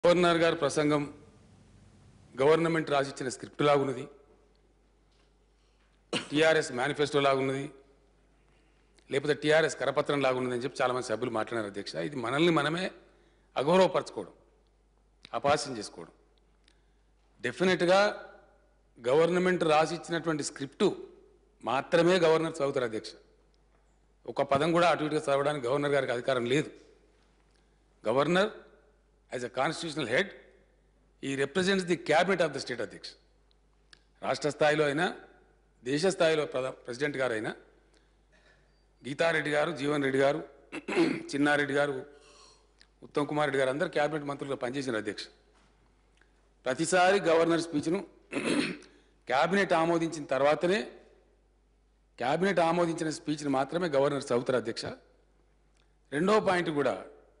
Governor గారి ప్రసంగం government రాసిచ్చిన స్క్రిప్ట్ లాగున్నది టీఆర్ఎస్ మేనిఫెస్టో లాగున్నది లేకపోతే టీఆర్ఎస్ కరపత్రం లాగున్నది అని చెప్పి చాలామంది సభ్యులు మాట్లాడారు అధ్యక్ష ఇది మనల్ని మనమే అగౌరవపరచుకోవడం అపాస్యం చేసుకోవడం డెఫినెట్గా గవర్నమెంట్ రాసిచ్చినటువంటి స్క్రిప్టు మాత్రమే గవర్నర్ చదువుతారు అధ్యక్ష ఒక పదం కూడా అటు ఇటుగా చదవడానికి గవర్నర్ గారికి అధికారం లేదు governor as a constitutional head he represents the cabinet of the state అధ్యక్ష రాష్ట్ర స్థాయిలో అయినా దేశ స్థాయిలో ప్రధా ప్రెసిడెంట్ గారు అయినా గీతారెడ్డి గారు జీవన్ రెడ్డి గారు చిన్నారెడ్డి గారు ఉత్తమ్ కుమార్ రెడ్డి గారు అందరు క్యాబినెట్ మంత్రులుగా పనిచేసిన అధ్యక్ష ప్రతిసారి గవర్నర్ స్పీచ్ను క్యాబినెట్ ఆమోదించిన తర్వాతనే క్యాబినెట్ ఆమోదించిన స్పీచ్ని మాత్రమే గవర్నర్ చదువుతారు అధ్యక్ష రెండో పాయింట్ కూడా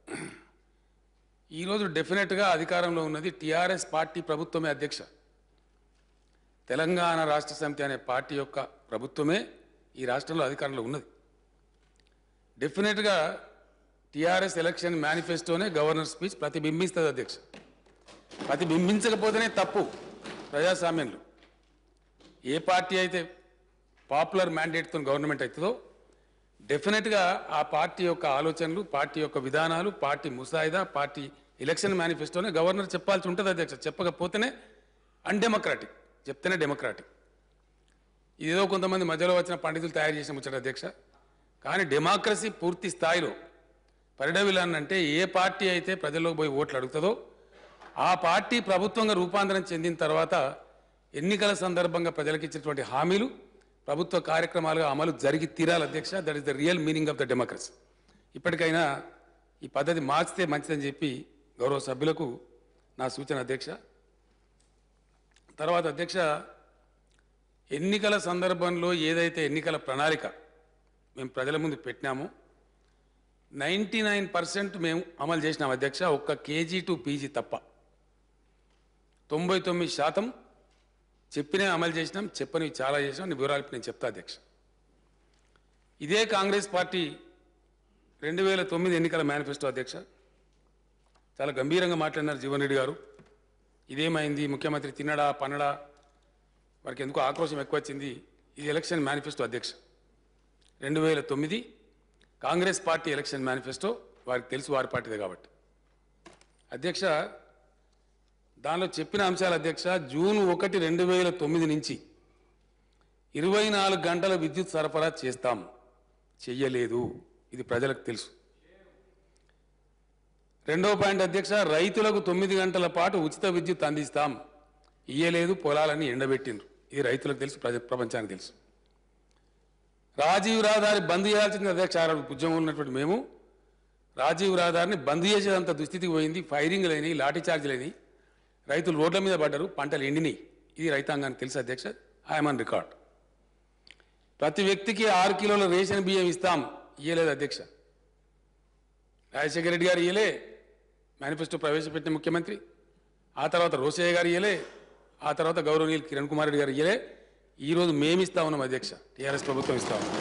ఈరోజు డెఫినెట్గా అధికారంలో ఉన్నది టీఆర్ఎస్ పార్టీ ప్రభుత్వమే అధ్యక్ష తెలంగాణ రాష్ట్ర సమితి అనే పార్టీ యొక్క ప్రభుత్వమే ఈ రాష్ట్రంలో అధికారంలో ఉన్నది డెఫినెట్గా టీఆర్ఎస్ ఎలక్షన్ మేనిఫెస్టోనే గవర్నర్ స్పీచ్ ప్రతిబింబిస్తుంది అధ్యక్ష ప్రతిబింబించకపోతేనే తప్పు ప్రజాస్వామ్యంలో ఏ పార్టీ అయితే పాపులర్ మ్యాండేట్తో గవర్నమెంట్ అవుతుందో డెఫినెట్గా ఆ పార్టీ యొక్క ఆలోచనలు పార్టీ యొక్క విధానాలు పార్టీ ముసాయిదా పార్టీ ఎలక్షన్ మేనిఫెస్టోనే గవర్నర్ చెప్పాల్సి ఉంటుంది అధ్యక్ష చెప్పకపోతేనే అన్డెమోక్రాటిక్ చెప్తేనే డెమోక్రాటిక్ ఇదేదో కొంతమంది మధ్యలో వచ్చిన పండితులు తయారు చేసిన ముచ్చట అధ్యక్ష కానీ డెమోక్రసీ పూర్తి స్థాయిలో పరిడవిలాన్ అంటే ఏ పార్టీ అయితే ప్రజల్లోకి పోయి ఓట్లు అడుగుతుందో ఆ పార్టీ ప్రభుత్వంగా రూపాంతరం చెందిన తర్వాత ఎన్నికల సందర్భంగా ప్రజలకు ఇచ్చినటువంటి హామీలు ప్రభుత్వ కార్యక్రమాలుగా అమలు జరిగి తీరాలి అధ్యక్ష that is the real meaning of the democracy ఇప్పటికైనా ఈ పద్ధతి మార్చితే మంచిదని చెప్పి గౌరవ సభ్యులకు నా సూచన అధ్యక్ష తర్వాత అధ్యక్ష ఎన్నికల సందర్భంలో ఏదైతే ఎన్నికల ప్రణాళిక మేము ప్రజల ముందు పెట్టినామో నైంటీ నైన్ పర్సెంట్ మేము అమలు చేసినాం అధ్యక్ష ఒక్క కేజీ టు పీజీ తప్ప తొంభై తొమ్మిది శాతం చెప్పినే అమలు చేసినాం చెప్పనివి చాలా చేసినాం నీ వివరాలు ఇప్పుడు నేను చెప్తా అధ్యక్ష ఇదే కాంగ్రెస్ పార్టీ రెండు వేల తొమ్మిది ఎన్నికల మేనిఫెస్టో అధ్యక్ష చాలా గంభీరంగా మాట్లాడినారు జీవన్ రెడ్డి గారు ఇదేమైంది ముఖ్యమంత్రి తిన్నడా పన్నడా వారికి ఎందుకో ఆక్రోశం ఎక్కువ వచ్చింది ఇది ఎలక్షన్ మేనిఫెస్టో అధ్యక్ష రెండు వేల తొమ్మిది కాంగ్రెస్ పార్టీ ఎలక్షన్ మేనిఫెస్టో వారికి తెలుసు వారి పార్టీదే కాబట్టి అధ్యక్ష దానిలో చెప్పిన అంశాలు అధ్యక్ష జూన్ ఒకటి రెండు వేల తొమ్మిది నుంచి ఇరవై నాలుగు గంటల విద్యుత్ సరఫరా చేస్తాం చెయ్యలేదు ఇది ప్రజలకు తెలుసు రెండో పాయింట్ అధ్యక్ష రైతులకు తొమ్మిది గంటల పాటు ఉచిత విద్యుత్ అందిస్తాం ఇయ్యలేదు పొలాలని ఎండబెట్టిండ్రు ఇది రైతులకు తెలుసు ప్రజ ప్రపంచానికి తెలుసు రాజీవ్ రహదారి బంద్ చేయాల్సింది అధ్యక్ష ఆ రోజు ఉద్యమం ఉన్నటువంటి మేము రాజీవ్ రహదారిని బంద్ చేసేదంత దుస్థితికి పోయింది ఫైరింగ్ లేని లాఠీ చార్జీలని రైతులు రోడ్ల మీద పడ్డారు పంటలు ఎండినాయి ఇది రైతాంగానికి తెలుసు అధ్యక్ష ఐఎమ్ ఆన్ రికార్డ్ ప్రతి వ్యక్తికి ఆరు కిలోల రేషన్ బియ్యం ఇస్తాం ఇయ్యలేదు అధ్యక్ష రాజశేఖర రెడ్డి గారు ఇయ్యలే మేనిఫెస్టో ప్రవేశపెట్టిన ముఖ్యమంత్రి ఆ తర్వాత రోసయ్య గారు ఇయ్యలే ఆ తర్వాత గౌరవనీయులు కిరణ్ కుమార్ రెడ్డి గారు ఇయ్యలే ఈరోజు మేము ఇస్తా ఉన్నాం అధ్యక్ష టీఆర్ఎస్ ప్రభుత్వం ఇస్తా ఉన్నాం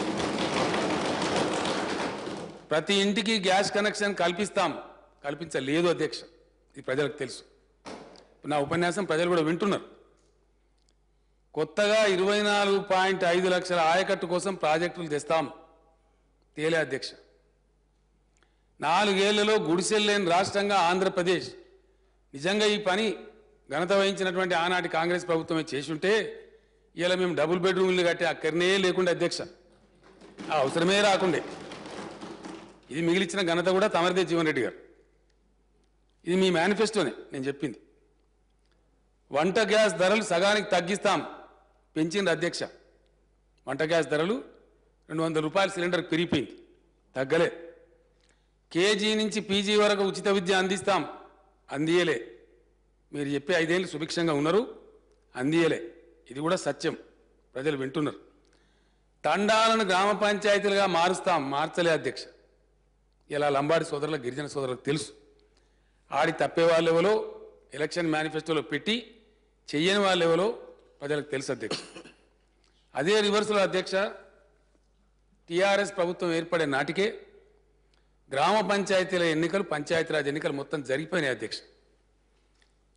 ప్రతి ఇంటికి గ్యాస్ కనెక్షన్ కల్పిస్తాం కల్పించలేదు అధ్యక్ష ఇది ప్రజలకు తెలుసు నా ఉపన్యాసం ప్రజలు కూడా వింటున్నారు కొత్తగా ఇరవై నాలుగు పాయింట్ ఐదు లక్షల ఆయకట్టు కోసం ప్రాజెక్టులు తెస్తాం తేలే అధ్యక్ష నాలుగేళ్లలో గుడిసెలు లేని రాష్ట్రంగా ఆంధ్రప్రదేశ్ నిజంగా ఈ పని ఘనత వహించినటువంటి ఆనాటి కాంగ్రెస్ ప్రభుత్వమే చేసుంటే ఇలా మేము డబుల్ బెడ్రూమ్లు కట్టి అక్కడనే లేకుండా అధ్యక్ష ఆ అవసరమే రాకుండే ఇది మిగిలిచ్చిన ఘనత కూడా తమరిదే జీవన్ రెడ్డి గారు ఇది మీ మేనిఫెస్టోనే నేను చెప్పింది వంట గ్యాస్ ధరలు సగానికి తగ్గిస్తాం పెంచింది అధ్యక్ష వంట గ్యాస్ ధరలు రెండు వందల రూపాయల సిలిండర్ పెరిగిపోయింది తగ్గలే కేజీ నుంచి పీజీ వరకు ఉచిత విద్య అందిస్తాం అందియలే మీరు చెప్పే ఐదేళ్ళు సుభిక్షంగా ఉన్నారు అందియలే ఇది కూడా సత్యం ప్రజలు వింటున్నారు తండాలను గ్రామ పంచాయతీలుగా మారుస్తాం మార్చలే అధ్యక్ష ఇలా లంబాడి సోదరులకు గిరిజన సోదరులకు తెలుసు ఆడి తప్పే వాళ్ళెవలో ఎలక్షన్ మేనిఫెస్టోలో పెట్టి చెయ్యని వాళ్ళెవలో ప్రజలకు తెలుసు అధ్యక్ష అదే రివర్స్లో అధ్యక్ష టీఆర్ఎస్ ప్రభుత్వం ఏర్పడే నాటికే గ్రామ పంచాయతీల ఎన్నికలు పంచాయతీరాజ్ ఎన్నికలు మొత్తం జరిగిపోయినాయి అధ్యక్ష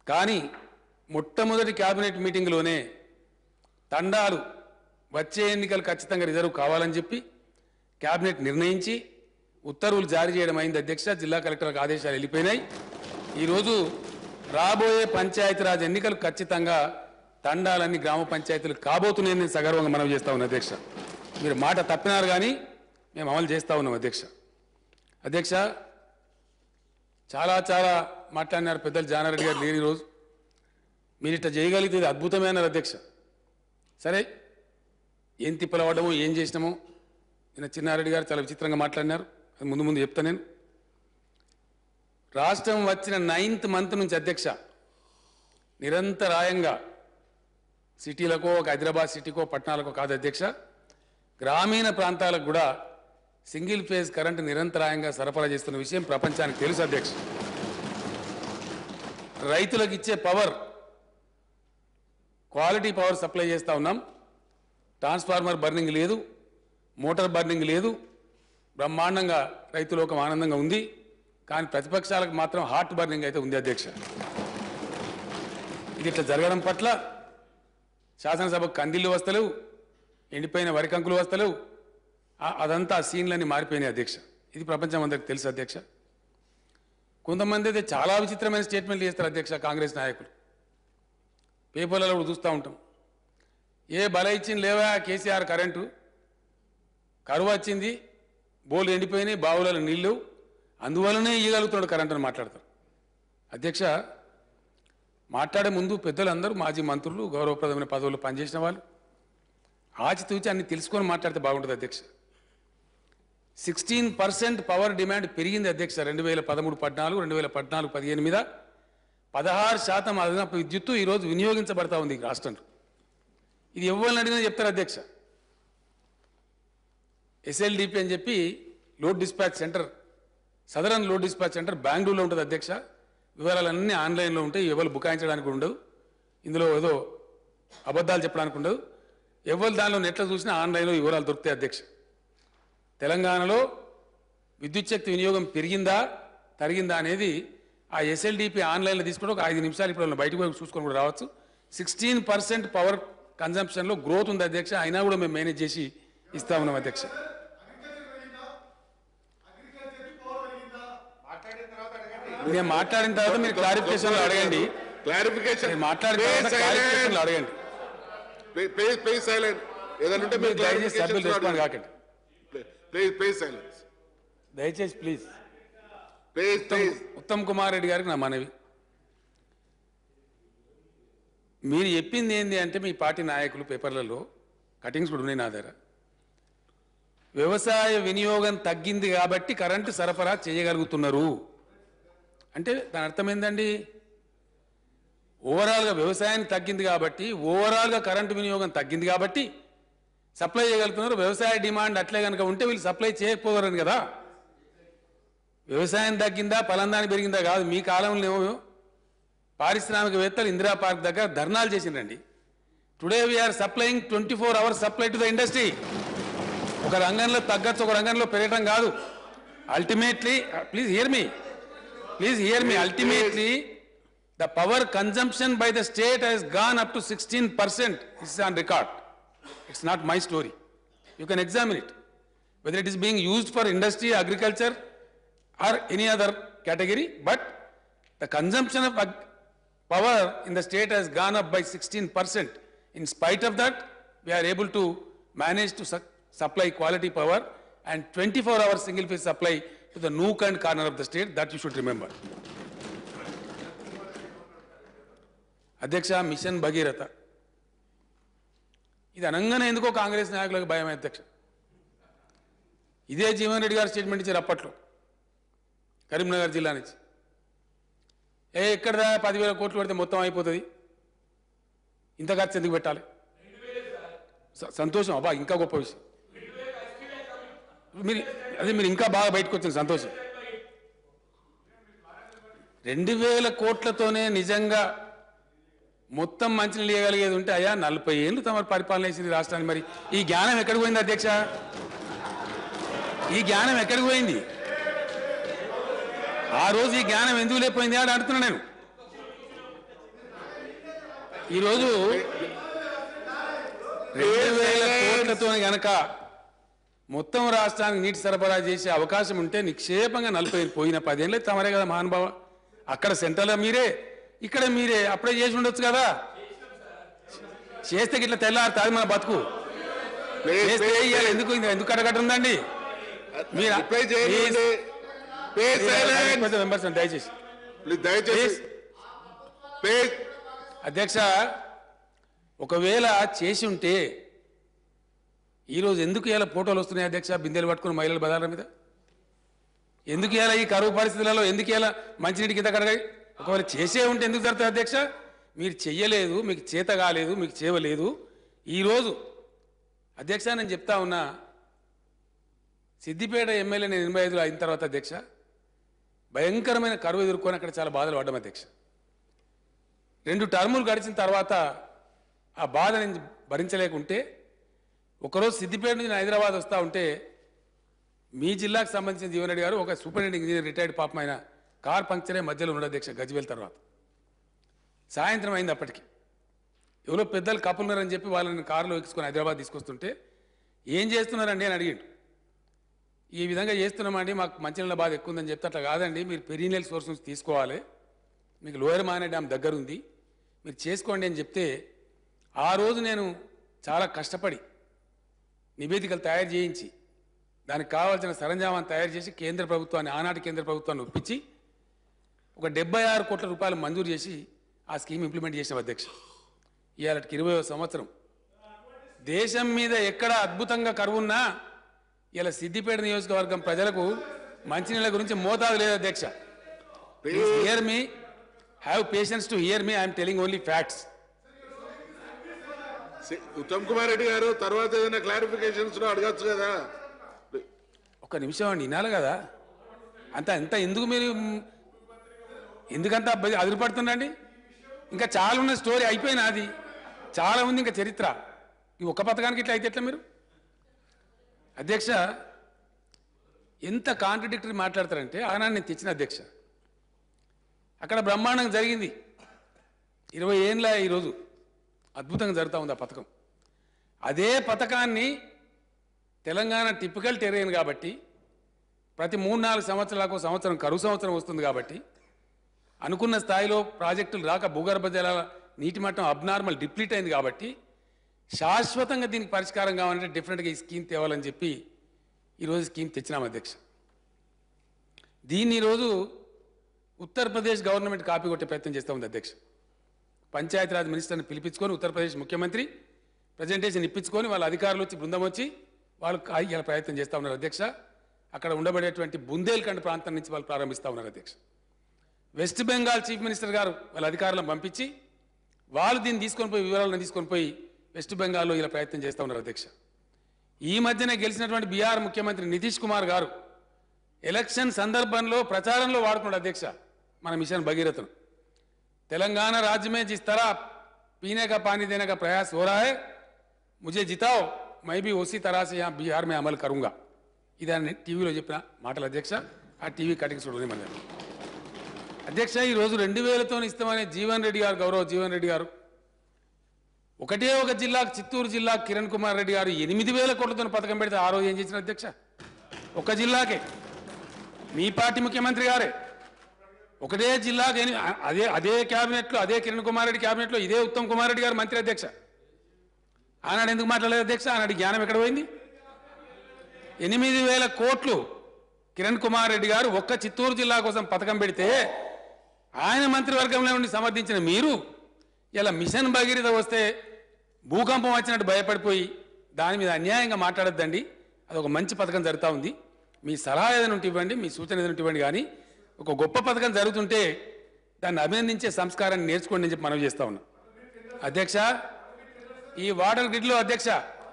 కానీ మొట్టమొదటి కేబినెట్ మీటింగ్లోనే తండాలు వచ్చే ఎన్నికలు ఖచ్చితంగా రిజర్వ్ కావాలని చెప్పి కేబినెట్ నిర్ణయించి ఉత్తర్వులు జారీ చేయడం అయింది అధ్యక్ష జిల్లా కలెక్టర్లకు ఆదేశాలు వెళ్ళిపోయినాయి ఈరోజు రాబోయే పంచాయతీరాజ్ ఎన్నికలు ఖచ్చితంగా తండాలన్నీ గ్రామ పంచాయతీలు కాబోతున్నాయని నేను సగర్వంగా మనవి చేస్తా ఉన్నాను అధ్యక్ష మీరు మాట తప్పినారు కానీ మేము అమలు చేస్తా ఉన్నాం అధ్యక్ష అధ్యక్ష చాలా చాలా మాట్లాడినారు పెద్దలు జానారెడ్డి గారు లేని రోజు మీరు ఇట్లా చేయగలిగితే ఇది అద్భుతమైన అధ్యక్ష సరే ఏం తిప్పలవడము ఏం చేసినామో నిన్న చిన్నారెడ్డి గారు చాలా విచిత్రంగా మాట్లాడినారు అది ముందు ముందు చెప్తా నేను రాష్ట్రం వచ్చిన నైన్త్ మంత్ నుంచి అధ్యక్ష నిరంతరాయంగా సిటీలకో ఒక హైదరాబాద్ సిటీకో పట్టణాలకో కాదు అధ్యక్ష గ్రామీణ ప్రాంతాలకు కూడా సింగిల్ ఫేజ్ కరెంటు నిరంతరాయంగా సరఫరా చేస్తున్న విషయం ప్రపంచానికి తెలుసు అధ్యక్ష రైతులకు ఇచ్చే పవర్ క్వాలిటీ పవర్ సప్లై చేస్తూ ఉన్నాం ట్రాన్స్ఫార్మర్ బర్నింగ్ లేదు మోటార్ బర్నింగ్ లేదు బ్రహ్మాండంగా రైతులోకం ఆనందంగా ఉంది కానీ ప్రతిపక్షాలకు మాత్రం హార్ట్ బర్నింగ్ అయితే ఉంది అధ్యక్ష ఇది ఇట్లా జరగడం పట్ల శాసనసభకు కందిళ్ళు వస్తలేవు ఎండిపోయిన వరి కంకులు వస్తలేవు ఆ- అదంతా ఆ సీన్లన్నీ మారిపోయినాయి అధ్యక్ష ఇది ప్రపంచం అందరికి తెలుసు అధ్యక్ష కొంతమంది అయితే చాలా విచిత్రమైన స్టేట్మెంట్లు చేస్తారు అధ్యక్ష కాంగ్రెస్ నాయకులు పేపర్లలో కూడా చూస్తూ ఉంటాం ఏ బల ఇచ్చింది లేవా కేసీఆర్ కరెంటు కరువు వచ్చింది బోలు ఎండిపోయినాయి బావులలో నీళ్లు అందువల్లనే ఇవ్వగలుగుతున్నాడు కరెంటు అని మాట్లాడతారు అధ్యక్ష మాట్లాడే ముందు పెద్దలందరూ మాజీ మంత్రులు గౌరవప్రదమైన పదవులు పనిచేసిన వాళ్ళు ఆచితూచి అన్ని తెలుసుకొని మాట్లాడితే బాగుంటుంది అధ్యక్ష సిక్స్టీన్ పర్సెంట్ పవర్ డిమాండ్ పెరిగింది అధ్యక్ష రెండు వేల పదమూడు పద్నాలుగు రెండు వేల పద్నాలుగు పదిహేను మీద పదహారు శాతం అదనపు విద్యుత్తు ఈరోజు వినియోగించబడతా ఉంది ఈ రాష్ట్రంలో ఇది ఎవరిని అడిగినా చెప్తారు అధ్యక్ష ఎస్ఎల్డిపి అని చెప్పి load dispatch centre southern load dispatch centre బెంగళూరులో ఉంటుంది అధ్యక్ష వివరాలన్నీ ఆన్లైన్లో ఉంటాయి ఎవరు బుకాయించడానికి ఉండవు ఇందులో ఏదో అబద్ధాలు చెప్పడానికి ఉండదు ఎవరు దానిలో నెట్లో చూసినా ఆన్లైన్లో వివరాలు దొరుకుతాయి అధ్యక్ష తెలంగాణలో విద్యుత్ శక్తి వినియోగం పెరిగిందా తరిగిందా అనేది ఆ ఎస్ఎల్డిపి ఆన్లైన్లో తీసుకుంటే ఒక ఐదు నిమిషాలు ఇప్పుడు వాళ్ళని బయటకు పోయి చూసుకొని కూడా రావచ్చు సిక్స్టీన్ పర్సెంట్ పవర్ కన్జంప్షన్లో గ్రోత్ ఉంది అధ్యక్ష అయినా కూడా మేము మేనేజ్ చేసి ఇస్తా ఉన్నాం అధ్యక్ష నేను మాట్లాడిన తర్వాత మీరు క్లారిఫికేషన్లు అడగండి క్లారిఫికేషన్ మీరు మాట్లాడిన తర్వాత క్లారిఫికేషన్లు అడగండి ప్లీజ్ సైలెంట్ ఏదైనా ఉంటే మీరు మీరు దయచేసి సభ్యులు రెస్పాండ్ కాకండి ప్లీజ్ ప్లీజ్ సైలెన్స్ దయచేసి please please please Uttam Kumar Reddy గారికి నా మనవి మీరు చెప్పింది ఏంది అంటే మీ పార్టీ నాయకులు పేపర్లలో కటింగ్స్ కూడా ఉన్నాయి నా దగ్గర వ్యవసాయ వినియోగం తగ్గింది కాబట్టి కరెంటు సరఫరా చేయగలుగుతున్నారు అంటే దాని అర్థం ఏందండి ఓవరాల్గా వ్యవసాయానికి తగ్గింది కాబట్టి ఓవరాల్గా కరెంటు వినియోగం తగ్గింది కాబట్టి సప్లై చేయగలుగుతున్నారు వ్యవసాయ డిమాండ్ అట్లే కనుక ఉంటే వీళ్ళు సప్లై చేయకపోగలరని కదా వ్యవసాయం తగ్గిందా పలందాని పెరిగిందా కాదు మీ కాలంలో ఏమో పారిశ్రామికవేత్తలు ఇందిరా పార్క్ దగ్గర ధర్నాలు చేసిండ్రండి today we're supplying twenty four hours supply to the industry ఒక రంగంలో తగ్గచ్చు ఒక రంగంలో పెరగటం కాదు ultimately please hear me please hear me ultimately the power consumption by the state has gone up to sixteen percent is on record it's not my story you can examine it whether it is being used for industry, agriculture, or any other category, but the consumption of ag- power in the state has gone up by 16%. In spite of that, we are able to manage to su- supply quality power and 24 hour single phase supply to the nook and corner of the state, that you should remember. అధ్యక్ష mission Bhagiratha ఇది అనగానే ఎందుకో కాంగ్రెస్ నాయకులకు భయం అధ్యక్ష ఇదే జీవన్ రెడ్డి గారు statement ఇచ్చారు అప్పట్లో కరీంనగర్ జిల్లా నుంచి ఏ ఎక్కడదా పదివేల కోట్లు పెడితే మొత్తం అయిపోతుంది ఇంత ఖర్చు ఎందుకు పెట్టాలి స- సంతోషం అబ్బా ఇంకా గొప్ప విషయం మీరు అదే మీరు ఇంకా బాగా బయటకు వచ్చింది సంతోషం రెండు వేల కోట్లతోనే నిజంగా మొత్తం మంచిని లేయగలిగేది ఉంటే అయ్యా నలభై ఏళ్ళు తమ పరిపాలన చేసింది రాష్ట్రాన్ని మరి ఈ జ్ఞానం ఎక్కడికి పోయింది అధ్యక్ష ఈ జ్ఞానం ఎక్కడికి పోయింది ఆ రోజు ఈ జ్ఞానం ఎందుకు లేకపోయింది అని అంటున్నా నేను ఈరోజు రెండు వేల కోట్లతో గనక మొత్తం రాష్ట్రానికి నీటి సరఫరా చేసే అవకాశం ఉంటే నిక్షేపంగా నలభై పోయిన పదేళ్ళే తమరే కదా మహానుభావ అక్కడ సెంటర్లో మీరే ఇక్కడ మీరే అప్పుడే చేసి ఉండొచ్చు కదా చేస్తే ఇట్లా తెల్లారుతుంది మన బతుకు ప్లీజ్ చేస్తే ఇవాళ ఎందుకు ఎందుకు అడగట్టుందండి మీరు రిప్లై చేయండి ప్లీజ్ సైలెన్స్ మెంబర్స్ దయచేసి ప్లీజ్ దయచేసి ప్లీజ్. ప్లీజ్ అధ్యక్ష ఒకవేళ చేసి ఉంటే ఈరోజు ఎందుకు ఇలా ఫోటోలు వస్తున్నాయి అధ్యక్ష బిందెలు పట్టుకుని మహిళల బజార్ల మీద ఎందుకు ఇలా ఈ కరువు పరిస్థితులలో ఎందుకు ఇలా మంచినీటి కింద కడగాయి ఒకవేళ చేసే ఉంటే ఎందుకు జరుగుతుంది అధ్యక్ష మీరు చెయ్యలేదు మీకు చేత కాలేదు మీకు చేయలేదు ఈరోజు అధ్యక్ష నేను చెప్తా ఉన్నా సిద్దిపేట ఎమ్మెల్యే నేను ఎనభై ఐదులో అయిన తర్వాత అధ్యక్ష భయంకరమైన కరువు ఎదుర్కొని అక్కడ చాలా బాధలు పడ్డాం అధ్యక్ష రెండు టర్ములు గడిచిన తర్వాత ఆ బాధ నేను భరించలేకుంటే ఒకరోజు సిద్దిపేట నుంచి నేను హైదరాబాద్ వస్తూ ఉంటే మీ జిల్లాకు సంబంధించిన జీవన్ రెడ్డి గారు ఒక సూపరింటెండెంట్ ఇంజనీర్ రిటైర్డ్ పాపం ఆయన కార్ పంక్చరే మధ్యలో ఉన్నాడు అధ్యక్ష గజ్వేల్ తర్వాత సాయంత్రం అయింది అప్పటికి ఎవరో పెద్దలు కప్పులు ఉన్నారని చెప్పి వాళ్ళని కారులో ఎక్కించుకొని హైదరాబాద్ తీసుకొస్తుంటే ఏం చేస్తున్నారండి అని అడిగిండు ఈ విధంగా చేస్తున్నామండి మాకు మంచినీళ్ళ బాధ ఎక్కువ ఉందని చెప్తే అట్లా కాదండి మీరు పెరీనియల్ సోర్స్ నుంచి తీసుకోవాలి మీకు లోయర్ మానే డ్యామ్ దగ్గర ఉంది మీరు చేసుకోండి అని చెప్తే ఆ రోజు నేను చాలా కష్టపడి నివేదికలు తయారు చేయించి దానికి కావాల్సిన సరంజామాన్ని తయారు చేసి కేంద్ర ప్రభుత్వాన్ని ఆనాటి కేంద్ర ప్రభుత్వాన్ని ఒప్పించి ఒక డెబ్బై ఆరు కోట్ల రూపాయలు మంజూరు చేసి ఆ స్కీమ్ ఇంప్లిమెంట్ చేసిన అధ్యక్ష ఇవాళకి ఇరవై సంవత్సరం దేశం మీద ఎక్కడ అద్భుతంగా కరువున్నా ఇలా సిద్దిపేట నియోజకవర్గం ప్రజలకు మంచినీళ్ళ గురించి మోతాదు లేదు అధ్యక్ష please hear me have patience to hear me I'm telling only facts Uttam Kumar Reddy garu తర్వాత ఏదైనా క్లారిఫికేషన్స్ లో అడగచ్చు కదా ఒక నిమిషం అండి వినాలి కదా అంత ఎంత ఎందుకు మీరు మ్, ఎందుకంత అబ్బ- అదిరిపడుతుందండి ఇంకా చాలా ఉన్న స్టోరీ అయిపోయినా అది చాలా ఉంది ఇంకా చరిత్ర ఈ ఒక్క పథకానికి ఇట్లా అయితే ఎట్లా మీరు అధ్యక్ష ఎంత కాంట్రడిక్టరీ మాట్లాడతారంటే ఆనాడు నేను తెచ్చిన అధ్యక్ష అక్కడ బ్రహ్మాండంగా జరిగింది ఇరవై ఏళ్ళ ఈరోజు అద్భుతంగా జరుగుతూ ఉంది ఆ పథకం అదే పథకాన్ని తెలంగాణ టిపికల్ టెరైన్ కాబట్టి ప్రతి మూడు నాలుగు సంవత్సరాలకు సంవత్సరం కరువు సంవత్సరం వస్తుంది కాబట్టి అనుకున్న స్థాయిలో ప్రాజెక్టులు రాక భూగర్భ జలాల నీటి మట్టం అబ్నార్మల్ డిప్లీట్ అయింది కాబట్టి శాశ్వతంగా దీనికి పరిష్కారం కావాలంటే డెఫినెట్గా ఈ స్కీమ్ తేవాలని చెప్పి ఈరోజు స్కీమ్ తెచ్చినాం అధ్యక్ష దీన్ని ఈరోజు ఉత్తరప్రదేశ్ గవర్నమెంట్ కాపీ కొట్టే ప్రయత్నం చేస్తూ ఉంది అధ్యక్ష పంచాయతీరాజ్ మినిస్టర్ని పిలిపించుకొని ఉత్తరప్రదేశ్ ముఖ్యమంత్రి ప్రజెంటేషన్ ఇప్పించుకొని వాళ్ళ అధికారులు వచ్చి బృందం వచ్చి వాళ్ళు కా- ఇలా ప్రయత్నం చేస్తూ ఉన్నారు అధ్యక్ష అక్కడ ఉండబడేటువంటి బుందేల్ఖండ్ ప్రాంతం నుంచి వాళ్ళు ప్రారంభిస్తూ ఉన్నారు అధ్యక్ష వెస్ట్ బెంగాల్ చీఫ్ మినిస్టర్ గారు వాళ్ళ అధికారులను పంపించి వాళ్ళు దీన్ని తీసుకొని పోయి వివరాలను తీసుకొని పోయి వెస్ట్ బెంగాల్లో ఇలా ప్రయత్నం చేస్తూ ఉన్నారు అధ్యక్ష ఈ మధ్యనే గెలిచినటువంటి బీహార్ ముఖ్యమంత్రి నితీష్ కుమార్ గారు ఎలక్షన్ సందర్భంలో ప్రచారంలో వాడుకున్నాడు అధ్యక్ష మన మిషన్ భగీరథను तेलंगाना राज्य में जिस तरह पीने का पानी देने का प्रयास हो रहा है मुझे जिताओ मैं भी उसी तरह से यहाँ बिहार में अमल करूंगा ఇదని టీవీలో చెప్పిన మాటల అధ్యక్ష ఆ టీవీ కటింగ్స్ చూడని మన అధ్యక్ష ఈ రోజు రెండు వేలతో ఇస్తామనే జీవన్ రెడ్డి గారు గౌరవ జీవన్ రెడ్డి గారు ఒకటే ఒక జిల్లాకు చిత్తూరు జిల్లా కిరణ్ కుమార్ రెడ్డి గారు ఎనిమిది వేల కోట్లతో పథకం పెడితే ఆ రోజు ఏం చేసిన అధ్యక్ష ఒక జిల్లాకే మీ పార్టీ ముఖ్యమంత్రి గారే ఒకటే జిల్లాకి ఎని- అదే అదే క్యాబినెట్లో అదే కిరణ్ కుమార్ రెడ్డి క్యాబినెట్లో ఇదే ఉత్తమ్ కుమార్ రెడ్డి గారు మంత్రి అధ్యక్ష ఆనాడు ఎందుకు మాట్లాడలేదు అధ్యక్ష ఆనాడు జ్ఞానం ఎక్కడ పోయింది ఎనిమిది వేల కోట్లు కిరణ్ కుమార్ రెడ్డి గారు ఒక్క చిత్తూరు జిల్లా కోసం పథకం పెడితే ఆయన మంత్రివర్గంలో ఉండి సమర్థించిన మీరు ఇలా మిషన్ భగీరథ వస్తే భూకంపం వచ్చినట్టు భయపడిపోయి దాని మీద అన్యాయంగా మాట్లాడొద్దండి అది ఒక మంచి పథకం జరుగుతూ ఉంది మీ సలహా ఏదైనా ఉంటే ఇవ్వండి మీ సూచన ఏదైనా ఉంటే ఇవ్వండి కానీ ఒక గొప్ప పథకం జరుగుతుంటే దాన్ని అభినందించే సంస్కారాన్ని నేర్చుకోండి అని చెప్పి మనవి చేస్తా ఉన్నా అధ్యక్ష ఈ వాటర్ గ్రిడ్లో అధ్యక్ష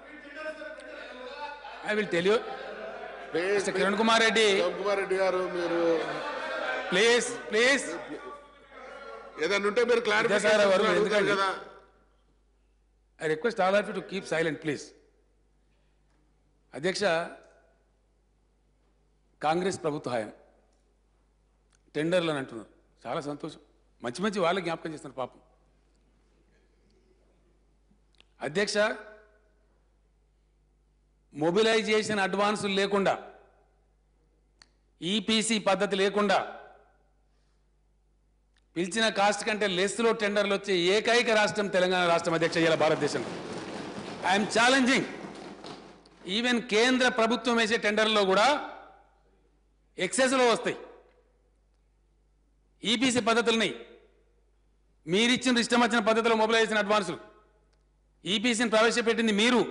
I will tell you please Kiran Kumar Reddy Uttam Kumar Reddy garu మీరు ప్లీజ్ ప్లీజ్ ఏదైనా ఉంటే మీరు విద్యాసాగర్ గారు, క్లారిఫికేషన్ అడుగుతారు ఎందుకండి? కదా I request all of you to keep silent please అధ్యక్ష కాంగ్రెస్ ప్రభుత్వ హయాం టెండర్లు అని అంటున్నారు చాలా సంతోషం మంచి మంచి వాళ్ళకి జ్ఞాపకం చేస్తున్నారు పాపం అధ్యక్ష మొబిలైజేషన్ అడ్వాన్సులు లేకుండా ఈపీసీ పద్ధతి లేకుండా పిలిచిన కాస్ట్ కంటే లెస్లో టెండర్లు వచ్చే ఏకైక రాష్ట్రం తెలంగాణ రాష్ట్రం అధ్యక్ష ఇలా భారతదేశంలో ఐఎమ్ ఛాలెంజింగ్ ఈవెన్ కేంద్ర ప్రభుత్వం వేసే టెండర్లో కూడా ఎక్సెస్లో వస్తాయి ఈపీసీ పద్ధతులని మీరిచ్చిన ఇష్టం వచ్చిన పద్ధతిలో మొబిలైజేషన్ అడ్వాన్సులు ఈపీసీని ప్రవేశపెట్టింది మీరు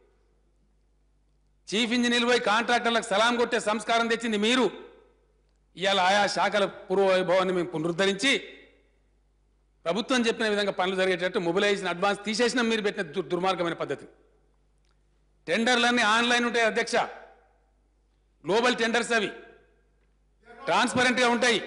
చీఫ్ ఇంజనీర్ పోయి కాంట్రాక్టర్లకు సలాం కొట్టే సంస్కారం తెచ్చింది మీరు ఇవాళ ఆయా శాఖల పూర్వ వైభవాన్ని మేము పునరుద్ధరించి ప్రభుత్వం చెప్పిన విధంగా పనులు జరిగేటట్టు మొబిలైజేషన్ అడ్వాన్స్ తీసేసిన మీరు పెట్టిన దు- దుర్మార్గమైన పద్ధతి టెండర్లన్నీ ఆన్లైన్ ఉంటాయి అధ్యక్ష గ్లోబల్ టెండర్స్ అవి ట్రాన్స్పరెంట్గా ఉంటాయి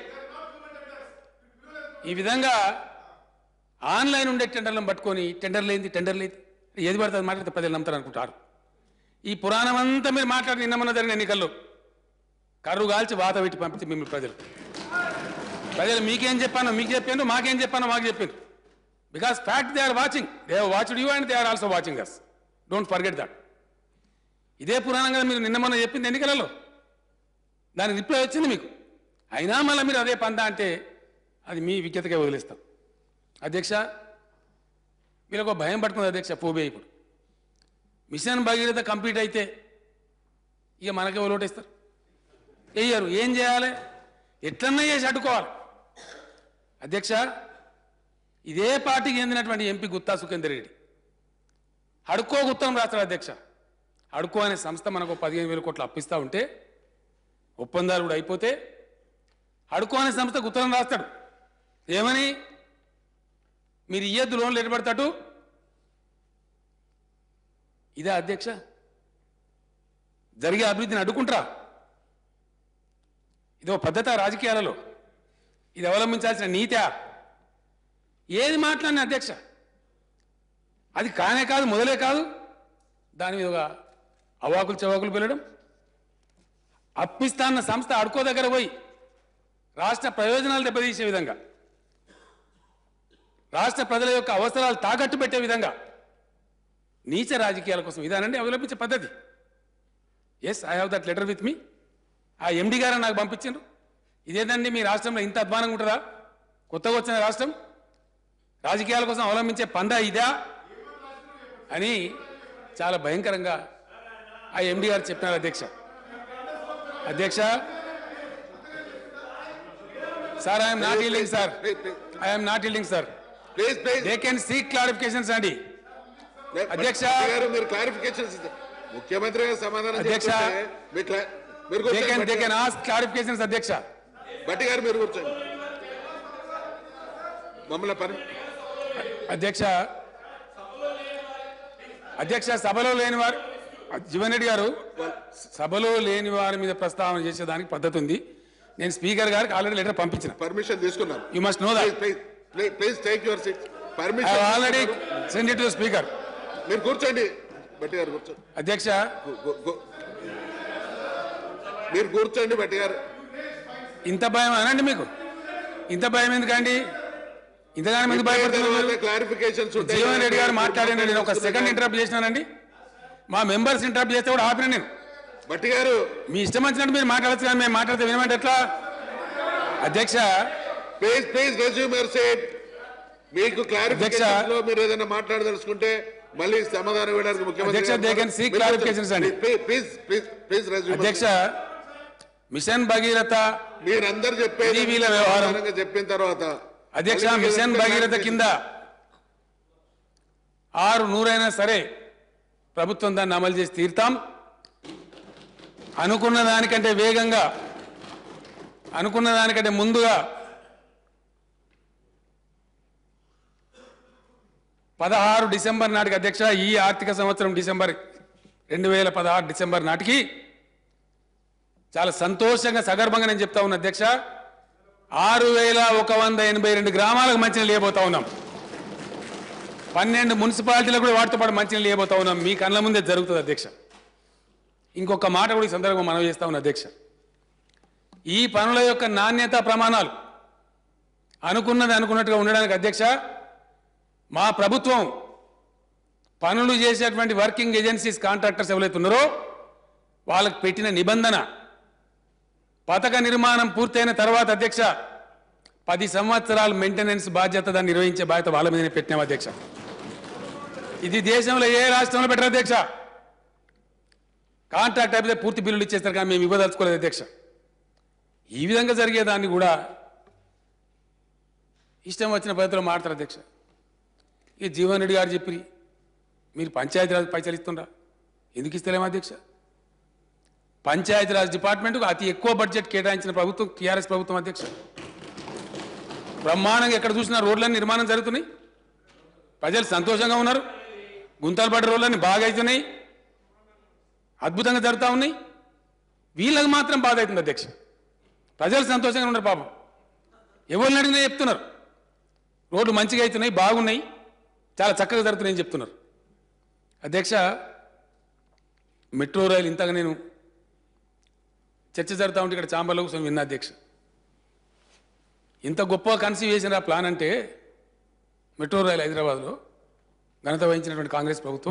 ఈ విధంగా ఆన్లైన్ ఉండే టెండర్లను పట్టుకొని టెండర్ లేనిది టెండర్ లేదు ఏది పడుతుంది మాట్లాడితే ప్రజలు నమ్ముతారు అనుకుంటారు ఈ పురాణం అంతా మీరు మాట్లాడి నిన్నమన్న జరిగిన ఎన్నికల్లో కర్రు కాల్చి వాత పెట్టి పంపితే మిమ్మల్ని ప్రజలు ప్రజలు మీకేం చెప్పానో మీకు చెప్పాను మాకేం చెప్పానో మాకు చెప్పాను because fact they are watching they are watched you and they are also watching us don't forget that ఇదే పురాణం కదా మీరు నిన్న మొన్న చెప్పింది ఎన్నికలలో దానికి రిప్లై వచ్చింది మీకు అయినా మళ్ళీ మీరు అదే పందా అంటే అది మీ విజ్ఞతకే వదిలేస్తాం అధ్యక్ష వీళ్ళకు ఒక భయం పట్టుకుంది అధ్యక్ష ఫోబియా ఇప్పుడు మిషన్ భగీరథ కంప్లీట్ అయితే ఇక మనకే ఓటేస్తారు వేయరు ఏం చేయాలి ఎట్లన్నా చేసి అడ్డుకోవాలి అధ్యక్ష ఇదే పార్టీకి చెందినటువంటి ఎంపీ గుత్తా సుఖేందర్ రెడ్డి హడుకో ఉత్తరం రాస్తాడు అధ్యక్ష హడుకో అనే సంస్థ మనకు పదిహేను వేల కోట్లు అప్పిస్తూ ఉంటే ఒప్పందాలు కూడా అయిపోతే హడుకో అనే సంస్థకు ఉత్తరం రాస్తాడు ఏమని మీరు ఇయ్యద్దు లోన్లు ఎడబడతాడు ఇదే అధ్యక్ష జరిగే అభివృద్ధిని అడ్డుకుంటారా ఇదో పద్ధత రాజకీయాలలో ఇది అవలంబించాల్సిన నీతా ఏది మాట్లాడిన అధ్యక్ష అది కానే కాదు మొదలే కాదు దాని మీద ఒక అవాకులు చవాకులు పిల్లడం అప్పిస్తాన్న సంస్థ అడుకో దగ్గర పోయి రాష్ట్ర ప్రయోజనాలు దెబ్బతీసే విధంగా రాష్ట్ర ప్రజల యొక్క అవసరాలు తాకట్టు పెట్టే విధంగా నీచ రాజకీయాల కోసం ఇదానండి అవలంబించే పద్ధతి yes I have that letter with me ఆ ఎండి గారు నాకు పంపించారు ఇదేదండి మీ రాష్ట్రంలో ఇంత అధ్వానంగా ఉంటుందా కొత్తగా వచ్చిన రాష్ట్రం రాజకీయాల కోసం అవలంబించే పందా ఇదా అని చాలా భయంకరంగా ఆ ఎండి గారు చెప్పినారు అధ్యక్ష అధ్యక్ష sir I'm not yielding sir I'm not yielding sir please please they can seek clarifications అండి అధ్యక్ష. గారు మీరు క్లారిఫికేషన్స్ ముఖ్యమంత్రి గారు సమాధానం అధ్యక్ష. చెప్తుంటే మీ క్లా- మీరు దే కెన్ దే కూర్చోండి కెన్ ఆస్క్ క్లారిఫికేషన్స్ అధ్యక్ష బట్టి గారు మీరు కూర్చోండి మమ్మల్ని పని అధ్యక్ష అధ్యక్ష సభలో లేని వారు జీవన్ రెడ్డి గారు సభలో లేని వారి మీద ప్రస్తావన చేసేదానికి పద్ధతి ఉంది నేను స్పీకర్ గారికి ఆల్రెడీ లెటర్ పంపించిన పర్మిషన్ తీసుకున్నాం you must know that please please please take your seat I permission already send it to speaker మీరు కూర్చోండి బట్టి గారు కూర్చోండి అధ్యక్ష గు- గు- గు- మీరు కూర్చోండి బట్టి గారు ఇంత భయం అనండి మీకు ఇంత భయం ఎందుకండి ఇంతగానం ఎందుకు భయపడుతున్నారు క్లారిఫికేషన్స్ జీవన్ రెడ్డి గారు మాట్లాడండి నేను ఒక సెకండ్ ఇంటరప్ట్ చేసినానండి మా మెంబర్స్ ఇంటరప్ట్ చేస్తే కూడా ఆపిన నేను బట్టి గారు మీ ఇష్టం వచ్చినట్టు మీరు మాట్లాడచ్చు కానీ మేము మాట్లాడితే వినమంటే ఎట్లా అధ్యక్ష please please resume your seat మీకు క్లారిఫికేషన్ లో మీరు ఏదైనా మాట్లాడదలుచుకుంటే మళ్ళీ సమాధానం ఇవ్వడానికి ముఖ్యమంత్రి అధ్యక్ష, గారు they can seek మీరు clarifications అండి. Please please please please resume అధ్యక్ష మిషన్ భగీరథ మీరందరూ చెప్పేది ఇది వీళ్ళ వ్యవహారం. సమాధానంగా చెప్పిన తర్వాత అధ్యక్ష మళ్ళీ మీకు మిషన్ ఏదైనా భగీరథ కింద ఆరు నూరైనా సరే ప్రభుత్వం దాన్ని అమలు చేసి తీరుతాం అనుకున్న దానికంటే వేగంగా అనుకున్న దానికంటే ముందుగా పదహారు డిసెంబర్ నాటికి అధ్యక్ష ఈ ఆర్థిక సంవత్సరం డిసెంబర్ రెండు వేల పదహారు డిసెంబర్ నాటికి చాలా సంతోషంగా సగర్భంగా నేను చెప్తా ఉన్నా అధ్యక్ష ఆరు వేల ఒక వంద ఎనభై రెండు గ్రామాలకు మంచినీళ్ళు లేబోతా ఉన్నాం పన్నెండు మున్సిపాలిటీలకు కూడా వాటితో పాటు మంచినీళ్ళు లేబోతా ఉన్నాం మీ కళ్ళ ముందే జరుగుతుంది అధ్యక్ష ఇంకొక మాట కూడా ఈ సందర్భంగా మనం చేస్తా ఉన్నా అధ్యక్ష ఈ పనుల యొక్క నాణ్యత ప్రమాణాలు అనుకున్నది అనుకున్నట్టుగా ఉండడానికి అధ్యక్ష మా ప్రభుత్వం పనులు చేసేటువంటి వర్కింగ్ ఏజెన్సీస్ కాంట్రాక్టర్స్ ఎవరైతే ఉన్నారో వాళ్ళకు పెట్టిన నిబంధన పథక నిర్మాణం పూర్తయిన తర్వాత అధ్యక్ష పది సంవత్సరాలు మెయింటెనెన్స్ బాధ్యత దాన్ని నిర్వహించే బాధ్యత వాళ్ళ మీదనే పెట్టినాం అధ్యక్ష ఇది దేశంలో ఏ రాష్ట్రంలో పెట్టరు అధ్యక్ష కాంట్రాక్ట్ అయిపోతే పూర్తి బిల్లులు ఇచ్చేస్తారు కానీ మేము ఇవ్వదలుచుకోలేదు అధ్యక్ష ఈ విధంగా జరిగేదాన్ని కూడా ఇష్టం వచ్చిన పద్ధతిలో మాడతారు అధ్యక్ష ఇక జీవన్ రెడ్డి గారు చెప్పి మీరు పంచాయతీరాజ్ పైసలు ఇస్తుండ్రా ఎందుకు ఇస్తలేము అధ్యక్ష పంచాయతీరాజ్ డిపార్ట్మెంట్కు అతి ఎక్కువ బడ్జెట్ కేటాయించిన ప్రభుత్వం టీఆర్ఎస్ ప్రభుత్వం అధ్యక్ష బ్రహ్మాండంగా ఎక్కడ చూసినా రోడ్లన్నీ నిర్మాణం జరుగుతున్నాయి ప్రజలు సంతోషంగా ఉన్నారు గుంతలు పడ్డ రోడ్లన్నీ బాగా అవుతున్నాయి అద్భుతంగా జరుగుతూ ఉన్నాయి వీళ్ళకి మాత్రం బాధ అవుతుంది అధ్యక్ష ప్రజలు సంతోషంగా ఉన్నారు పాపం ఎవరిని అడిగినా చెప్తున్నారు రోడ్లు మంచిగా అవుతున్నాయి బాగున్నాయి చాలా చక్కగా జరుగుతున్నాయని చెప్తున్నారు అధ్యక్ష మెట్రో రైలు ఇంతగా నేను చర్చ జరుగుతూ ఉంటే ఇక్కడ చాంబర్లో కూర్చొని విన్నా అధ్యక్ష ఇంత గొప్ప కన్సీవ్ చేసిన ఆ ప్లాన్ అంటే మెట్రో రైలు హైదరాబాద్లో ఘనత వహించినటువంటి కాంగ్రెస్ ప్రభుత్వం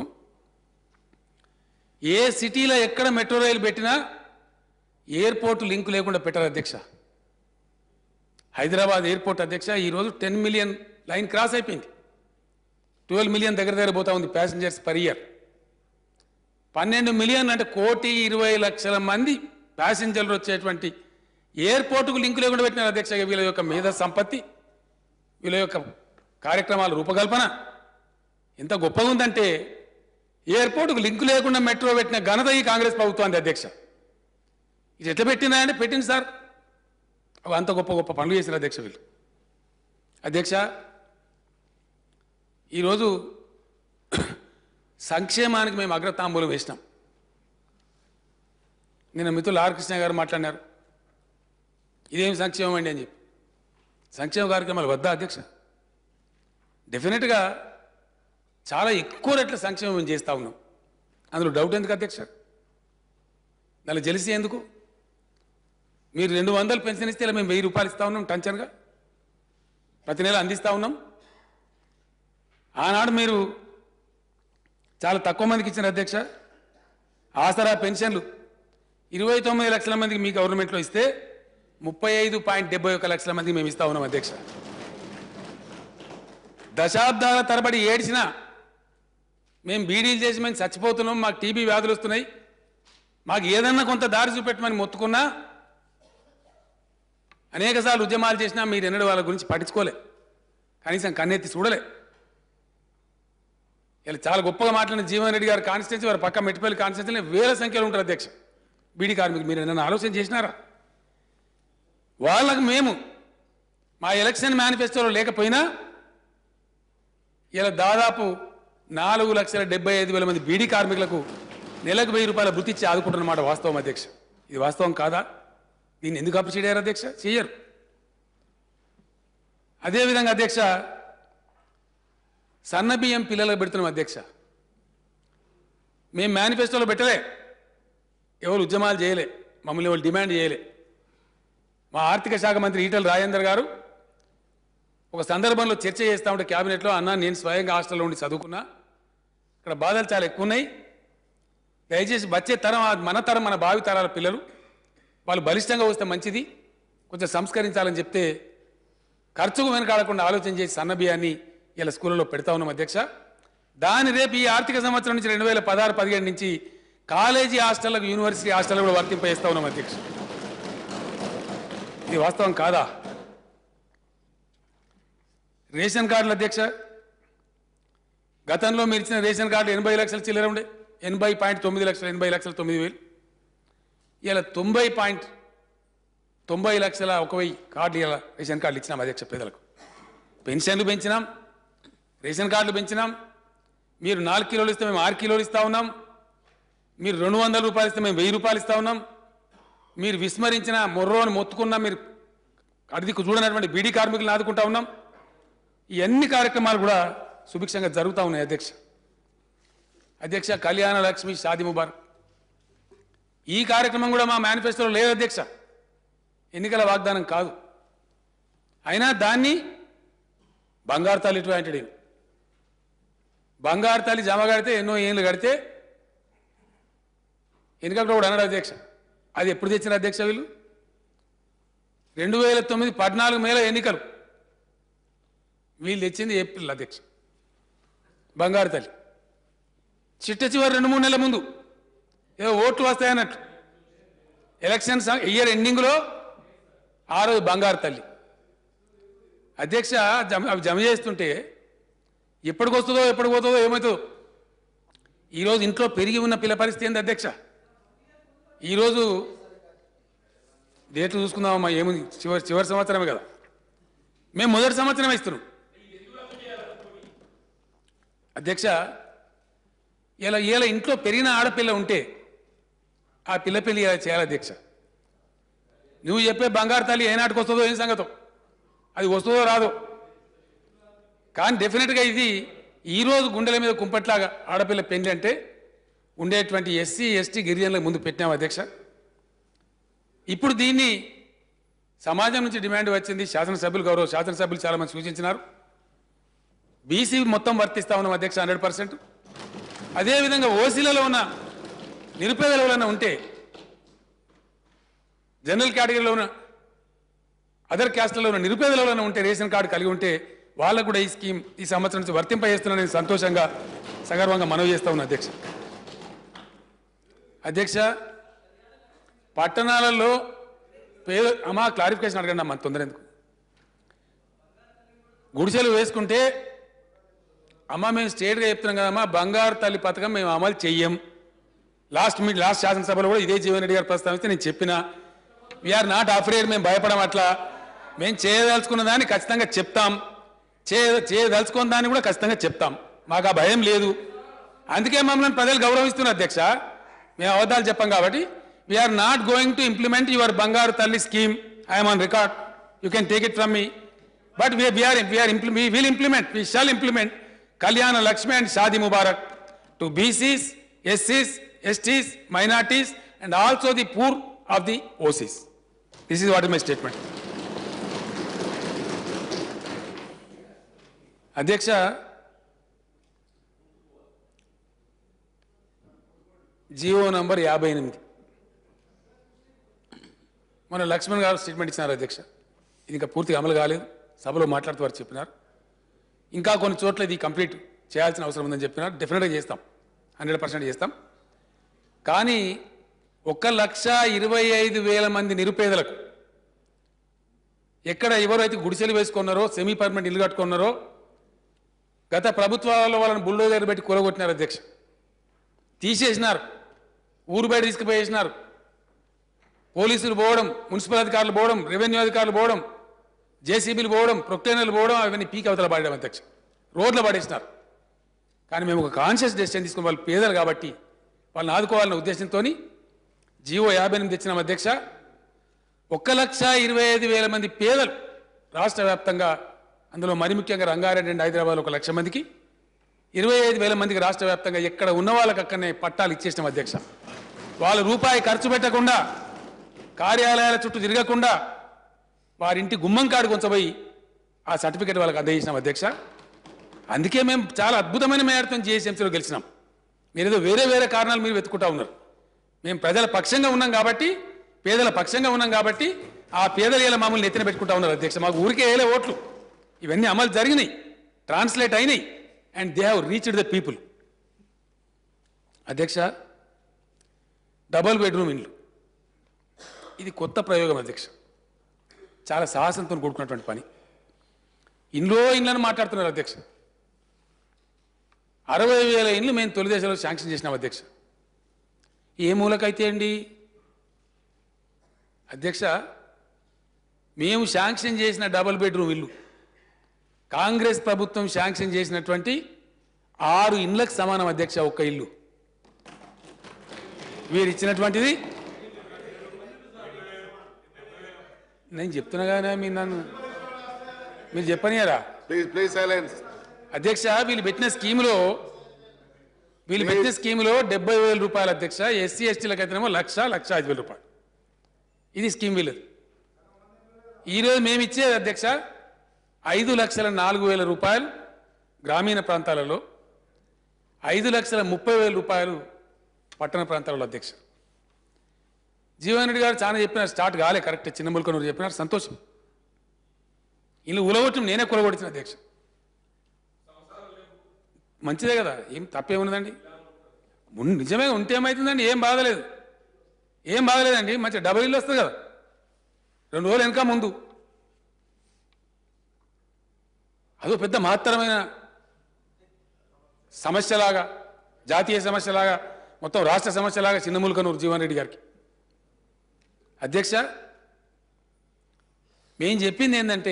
ఏ సిటీలో ఎక్కడ మెట్రో రైలు పెట్టినా ఎయిర్పోర్ట్ లింక్ లేకుండా పెట్టారు అధ్యక్ష హైదరాబాద్ ఎయిర్పోర్ట్ అధ్యక్ష ఈరోజు టెన్ మిలియన్ లైన్ క్రాస్ అయిపోయింది ట్వెల్వ్ మిలియన్ దగ్గర దగ్గర పోతా ఉంది ప్యాసింజర్స్ పర్ ఇయర్ పన్నెండు మిలియన్ అంటే కోటి ఇరవై లక్షల మంది ప్యాసింజర్లు వచ్చేటువంటి ఎయిర్పోర్టుకు లింకు లేకుండా పెట్టినారు అధ్యక్ష వీళ్ళ యొక్క మేధ సంపత్తి వీళ్ళ యొక్క కార్యక్రమాల రూపకల్పన ఎంత గొప్పగా ఉందంటే ఎయిర్పోర్టుకు లింకు లేకుండా మెట్రో పెట్టిన ఘనత ఈ కాంగ్రెస్ ప్రభుత్వానికి అధ్యక్ష ఇది ఎట్లా పెట్టినా అంటే పెట్టింది సార్ అవి అంత గొప్ప గొప్ప పనులు చేసిన అధ్యక్ష వీళ్ళు అధ్యక్ష ఈరోజు సంక్షేమానికి మేము అగ్రతాంబూలం వేసినాం నిన్న మిత్రులు ఆర్ కృష్ణ గారు మాట్లాడినారు ఇదేం సంక్షేమం అండి అని చెప్పి సంక్షేమ కార్యక్రమాలు వద్దా అధ్యక్ష డెఫినెట్గా చాలా ఎక్కువ రెట్ల సంక్షేమం మేము చేస్తూ ఉన్నాం అందులో డౌట్ ఎందుకు అధ్యక్ష దానిలో జలిసి ఎందుకు మీరు రెండు వందలు పెన్షన్ ఇస్తే ఇలా మేము వెయ్యి రూపాయలు ఇస్తా ఉన్నాం టంచన్గా ప్రతి నెల అందిస్తూ ఉన్నాం ఆనాడు మీరు చాలా తక్కువ మందికి ఇచ్చిన అధ్యక్ష ఆసరా పెన్షన్లు ఇరవై తొమ్మిది లక్షల మందికి మీ గవర్నమెంట్లో ఇస్తే ముప్పై ఐదు పాయింట్ డెబ్బై ఒక లక్షల మందికి మేము ఇస్తా ఉన్నాం అధ్యక్ష దశాబ్దాల తరబడి ఏడ్చినా మేము బీడీలు చేసి మేము చచ్చిపోతున్నాం మాకు టీబీ వ్యాధులు వస్తున్నాయి మాకు ఏదన్నా కొంత దారి చూపెట్టమని మొత్తుకున్నా అనేకసార్లు ఉద్యమాలు చేసినా మీరు ఎన్నడూ వాళ్ళ గురించి పట్టించుకోలే కనీసం కన్నెత్తి చూడలే ఇలా చాలా గొప్పగా మాట్లాడిన జీవన్ రెడ్డి గారి కాన్స్టిట్యున్సీ వారి పక్క మెట్టిపల్లి కాన్స్టిట్యున్సీలో వేల సంఖ్యలో ఉంటారు అధ్యక్ష బీడీ కార్మికులు మీరు ఏమైనా ఆలోచన చేసినారా వాళ్ళకు మేము మా ఎలక్షన్ మేనిఫెస్టోలో లేకపోయినా ఇలా దాదాపు నాలుగు లక్షల డెబ్బై ఐదు వేల మంది బీడీ కార్మికులకు నెలకు వెయ్యి రూపాయల వృత్తి ఇచ్చి ఆదుకుంటున్నమాట వాస్తవం అధ్యక్ష ఇది వాస్తవం కాదా దీన్ని ఎందుకు అప్రిషియేట్ అయ్యారు అధ్యక్ష చెయ్యరు అదేవిధంగా అధ్యక్ష సన్న బియ్యం పిల్లలకు పెడుతున్నాం అధ్యక్ష మేము మేనిఫెస్టోలో పెట్టలే ఎవరు ఉద్యమాలు చేయలే మమ్మల్ని ఎవరు డిమాండ్ చేయలే మా ఆర్థిక శాఖ మంత్రి ఈటల రాజేందర్ గారు ఒక సందర్భంలో చర్చ చేస్తా ఉంటే క్యాబినెట్లో అన్న నేను స్వయంగా హాస్టల్లో ఉండి చదువుకున్నా ఇక్కడ బాధలు చాలా ఎక్కువ ఉన్నాయి దయచేసి వచ్చే తరం ఆ మన తరం మన భావి తరాల పిల్లలు వాళ్ళు బలిష్టంగా వస్తే మంచిది కొంచెం సంస్కరించాలని చెప్తే ఖర్చుకు వెనకాడకుండా ఆలోచన చేసి సన్న బియ్యాన్ని ఇలా స్కూళ్ళలో పెడతా ఉన్నాం అధ్యక్ష దాని రేపు ఈ ఆర్థిక సంవత్సరం నుంచి రెండు వేల పదహారు పదిహేడు నుంచి కాలేజీ హాస్టళ్లకు యూనివర్సిటీ హాస్టల్ కూడా వర్తింపజేస్తా ఉన్నాం అధ్యక్ష ఇది వాస్తవం కాదా రేషన్ కార్డుల అధ్యక్ష గతంలో మీరు ఇచ్చిన రేషన్ కార్డు ఎనభై లక్షల చిల్లర ఉండే ఎనభై పాయింట్ తొమ్మిది లక్షలు ఎనభై లక్షల తొమ్మిది వేలు ఇలా తొంభై పాయింట్ తొంభై లక్షల ఒక వెయ్యి కార్డులు ఇలా రేషన్ కార్డులు ఇచ్చినాం అధ్యక్ష పేదలకు పెన్షన్లు పెంచినాం రేషన్ కార్డులు పెంచినాం మీరు నాలుగు కిలోలు ఇస్తే మేము ఆరు కిలోలు ఇస్తా ఉన్నాం మీరు రెండు వందల రూపాయలు ఇస్తే మేము వెయ్యి రూపాయలు ఇస్తా ఉన్నాం మీరు విస్మరించిన మొర్రోని మొత్తుకున్నా మీరు అడిదికు చూడనటువంటి బీడీ కార్మికులను ఆదుకుంటా ఉన్నాం ఈ అన్ని కార్యక్రమాలు కూడా సుభిక్షంగా జరుగుతూ ఉన్నాయి అధ్యక్ష అధ్యక్ష కళ్యాణ లక్ష్మి షాది ముబారక్ ఈ కార్యక్రమం కూడా మా మేనిఫెస్టోలో లేదు అధ్యక్ష ఎన్నికల వాగ్దానం కాదు అయినా దాన్ని బంగారు తల్లి ఇటు అంటే బంగారు తల్లి జమ కడితే ఎన్నో ఏళ్ళు కడితే ఎన్నికల్లో కూడా అన్నాడు అధ్యక్ష అది ఎప్పుడు తెచ్చిన అధ్యక్ష వీళ్ళు రెండు వేల తొమ్మిది పద్నాలుగు మేల ఎన్నికలు వీళ్ళు తెచ్చింది ఏప్రిల్ అధ్యక్ష బంగారు తల్లి చిట్ట చివరి రెండు మూడు నెలల ముందు ఏదో ఓట్లు వస్తాయన్నట్టు ఎలక్షన్స్ ఇయర్ ఎండింగ్లో ఆ రోజు బంగారు తల్లి అధ్యక్ష జమ అవి జమ చేస్తుంటే ఎప్పటికి వస్తుందో ఎప్పటికి పోతుందో ఏమవుతుందో ఈరోజు ఇంట్లో పెరిగి ఉన్న పిల్ల పరిస్థితి ఏంది అధ్యక్ష ఈరోజు డేట్లు చూసుకుందామమ్మా ఏముంది చివరి చివరి సంవత్సరమే కదా మేము మొదటి సంవత్సరమే ఇస్తున్నాం అధ్యక్ష ఇలా ఇలా ఇంట్లో పెరిగిన ఆడపిల్ల ఉంటే ఆ పిల్ల పెళ్లి ఇలా చేయాలి అధ్యక్ష నువ్వు చెప్పే బంగారు తల్లి ఏనాటికి వస్తుందో ఏం సంగతో అది వస్తుందో రాదో కానీ డెఫినెట్గా ఇది ఈరోజు గుండెల మీద కుంపట్లాగా ఆడపిల్ల పెళ్లి అంటే ఉండేటువంటి ఎస్సీ ఎస్టీ గిరిజనులకు ముందు పెట్టినాం అధ్యక్ష ఇప్పుడు దీన్ని సమాజం నుంచి డిమాండ్ వచ్చింది శాసనసభ్యులు గౌరవ శాసనసభ్యులు చాలా మంది సూచించినారు బీసీ మొత్తం వర్తిస్తా ఉన్నాం అధ్యక్ష హండ్రెడ్ పర్సెంట్ అదేవిధంగా ఓసీలలో ఉన్న నిరుపేదలు ఎవరైనా ఉంటే జనరల్ కేటగిరీలో ఉన్న అదర్ క్యాస్ట్లలో ఉన్న నిరుపేదలు ఎవరైనా ఉంటే రేషన్ కార్డు కలిగి ఉంటే వాళ్ళకు కూడా ఈ స్కీమ్ ఈ సంవత్సరం నుంచి వర్తింపజేస్తున్నా నేను సంతోషంగా సగర్వంగా మనవి చేస్తా ఉన్నా అధ్యక్ష అధ్యక్ష పట్టణాలలో పేద అమ్మా క్లారిఫికేషన్ అడగండి అమ్మా తొందర ఎందుకు గుడిసెలు వేసుకుంటే అమ్మ మేము స్టేట్గా చెప్తున్నాం కదమ్మా బంగారు తల్లి పథకం మేము అమలు చెయ్యం లాస్ట్ మీ లాస్ట్ శాసనసభలో కూడా ఇదే జీవన్ రెడ్డి గారు ప్రస్తావిస్తే నేను చెప్పిన వీఆర్ నాట్ అఫ్రేడ్ మేము భయపడం అట్లా మేము చేయదలుచుకున్న దాన్ని ఖచ్చితంగా చెప్తాం చే చేయదలుచుకున్న దాన్ని కూడా ఖచ్చితంగా చెప్తాం మాకు ఆ భయం లేదు అందుకే మమ్మల్ని ప్రజలు గౌరవిస్తున్నారు అధ్యక్ష మేము అబద్ధాలు చెప్పాం కాబట్టి we're not going to implement your Bangaru Thalli scheme I'm on record you can take it from me but we're we're we will implement we shall implement kalyana lakshmi and shadi mubarak to bcs scs sts minorities and also the poor of the ocs this is what is my statement అధ్యక్ష GO number యాభై ఎనిమిది మన లక్ష్మణ్ గారు statement ఇచ్చినారు అధ్యక్ష ఇది ఇంకా పూర్తిగా అమలు కాలేదు సభలో మాట్లాడుతూ వారు చెప్పినారు ఇంకా కొన్ని చోట్ల ఇది కంప్లీట్ చేయాల్సిన అవసరం ఉందని చెప్పినారు డెఫినెట్గా చేస్తాం హండ్రెడ్ పర్సెంట్ చేస్తాం కానీ ఒక లక్ష ఇరవై ఐదు వేల మంది నిరుపేదలకు ఎక్కడ ఎవరైతే గుడిసెలు వేసుకున్నారో సెమీ పర్మనెంట్ ఇల్లు కట్టుకున్నారో గత ప్రభుత్వాలలో వాళ్ళని బుల్డోజర్ పెట్టి కూలగొట్టినారు అధ్యక్ష తీసేసినారు ఊరు బయట తీసుకుపోయేసినారు పోలీసులు పోవడం మున్సిపల్ అధికారులు పోవడం రెవెన్యూ అధికారులు పోవడం జేసీబీలు పోవడం ప్రొక్టైనర్లు పోవడం అవన్నీ పీక్ అవతల పడడం అధ్యక్ష రోడ్లు పడేసినారు కానీ మేము ఒక కాన్షియస్ డెసిషన్ తీసుకుని వాళ్ళు పేదలు కాబట్టి వాళ్ళని ఆదుకోవాలన్న ఉద్దేశంతో జీవో యాభై ఎనిమిది తెచ్చినాం అధ్యక్ష ఒక్క లక్ష ఇరవై ఐదు వేల మంది పేదలు రాష్ట్ర వ్యాప్తంగా అందులో మరి ముఖ్యంగా రంగారెడ్డి అండ్ హైదరాబాద్ ఒక లక్ష మందికి ఇరవై ఐదు వేల మందికి రాష్ట్ర వ్యాప్తంగా ఎక్కడ ఉన్న వాళ్ళకి అక్కడనే పట్టాలు ఇచ్చేసినాం అధ్యక్ష వాళ్ళు రూపాయి ఖర్చు పెట్టకుండా కార్యాలయాల చుట్టూ తిరగకుండా వారింటి గుమ్మం కాడు కొంచపోయి ఆ సర్టిఫికేట్ వాళ్ళకి అందజేసినాం అధ్యక్ష అందుకే మేము చాలా అద్భుతమైన మేరతో జిఎస్ఎంసీలో గెలిచినాం మీరు ఏదో వేరే వేరే కారణాలు మీరు వెతుకుంటా ఉన్నారు మేము ప్రజల పక్షంగా ఉన్నాం కాబట్టి పేదల పక్షంగా ఉన్నాం కాబట్టి ఆ పేదలు ఇలా మమ్మల్ని ఎత్తిన పెట్టుకుంటా ఉన్నారు అధ్యక్ష మాకు ఊరికే వేలే ఓట్లు ఇవన్నీ అమలు జరిగినాయి ట్రాన్స్లేట్ అయినాయి and they have reached the people అధ్యక్ష డబల్ బెడ్రూమ్ ఇండ్లు ఇది కొత్త ప్రయోగం అధ్యక్ష చాలా సాహసంతో కూడుకున్నటువంటి పని ఇండ్లో ఇండ్లను మాట్లాడుతున్నారు అధ్యక్ష అరవై వేల ఇండ్లు మేము తొలి దశలో శాంక్షన్ చేసినాం అధ్యక్ష ఏ మూలకైతే అండి అధ్యక్ష మేము శాంక్షన్ చేసిన డబుల్ బెడ్రూమ్ ఇల్లు కాంగ్రెస్ ప్రభుత్వం శాంక్షన్ చేసినటువంటి ఆరు ఇండ్లకు సమానం అధ్యక్ష ఒక్క ఇల్లు వీరు ఇచ్చినటువంటిది నేను చెప్తున్నా కానీ మీరు నన్ను మీరు చెప్పనియరా ప్లీజ్ ప్లీజ్ సైలెన్స్ అధ్యక్ష వీళ్ళు పెట్టిన స్కీములో వీళ్ళు పెట్టిన స్కీములో డెబ్బై వేల రూపాయలు అధ్యక్ష ఎస్సీ ఎస్టీలకు అయితేనేమో లక్ష లక్ష ఐదు వేల రూపాయలు ఇది స్కీమ్ వీళ్ళది ఈరోజు మేము ఇచ్చేది అధ్యక్ష ఐదు లక్షల నాలుగు వేల రూపాయలు గ్రామీణ ప్రాంతాలలో ఐదు లక్షల ముప్పై వేల రూపాయలు పట్టణ ప్రాంతాలలో అధ్యక్ష జీవన్ రెడ్డి గారు చాలా చెప్పినారు స్టార్ట్ కాలే కరెక్ట్ చిన్న ములకనూరు చెప్పినారు సంతోషం వీళ్ళు ఉలగొట్టం నేనే కులగొట్టిన అధ్యక్ష మంచిదే కదా ఏం తప్పేమున్నదండి ఉన్- నిజమే ఉంటే ఏమవుతుందండి ఏం బాధలేదు ఏం బాధలేదండి మంచి డబుల్ ఇల్లు వస్తుంది కదా రెండు రోజులు వెనక ముందు అదో పెద్ద మహత్తరమైన సమస్యలాగా జాతీయ సమస్యలాగా మొత్తం రాష్ట్ర సమస్యలాగా చిన్నములకనూరు జీవన్ రెడ్డి గారికి అధ్యక్ష మేం చెప్పింది ఏంటంటే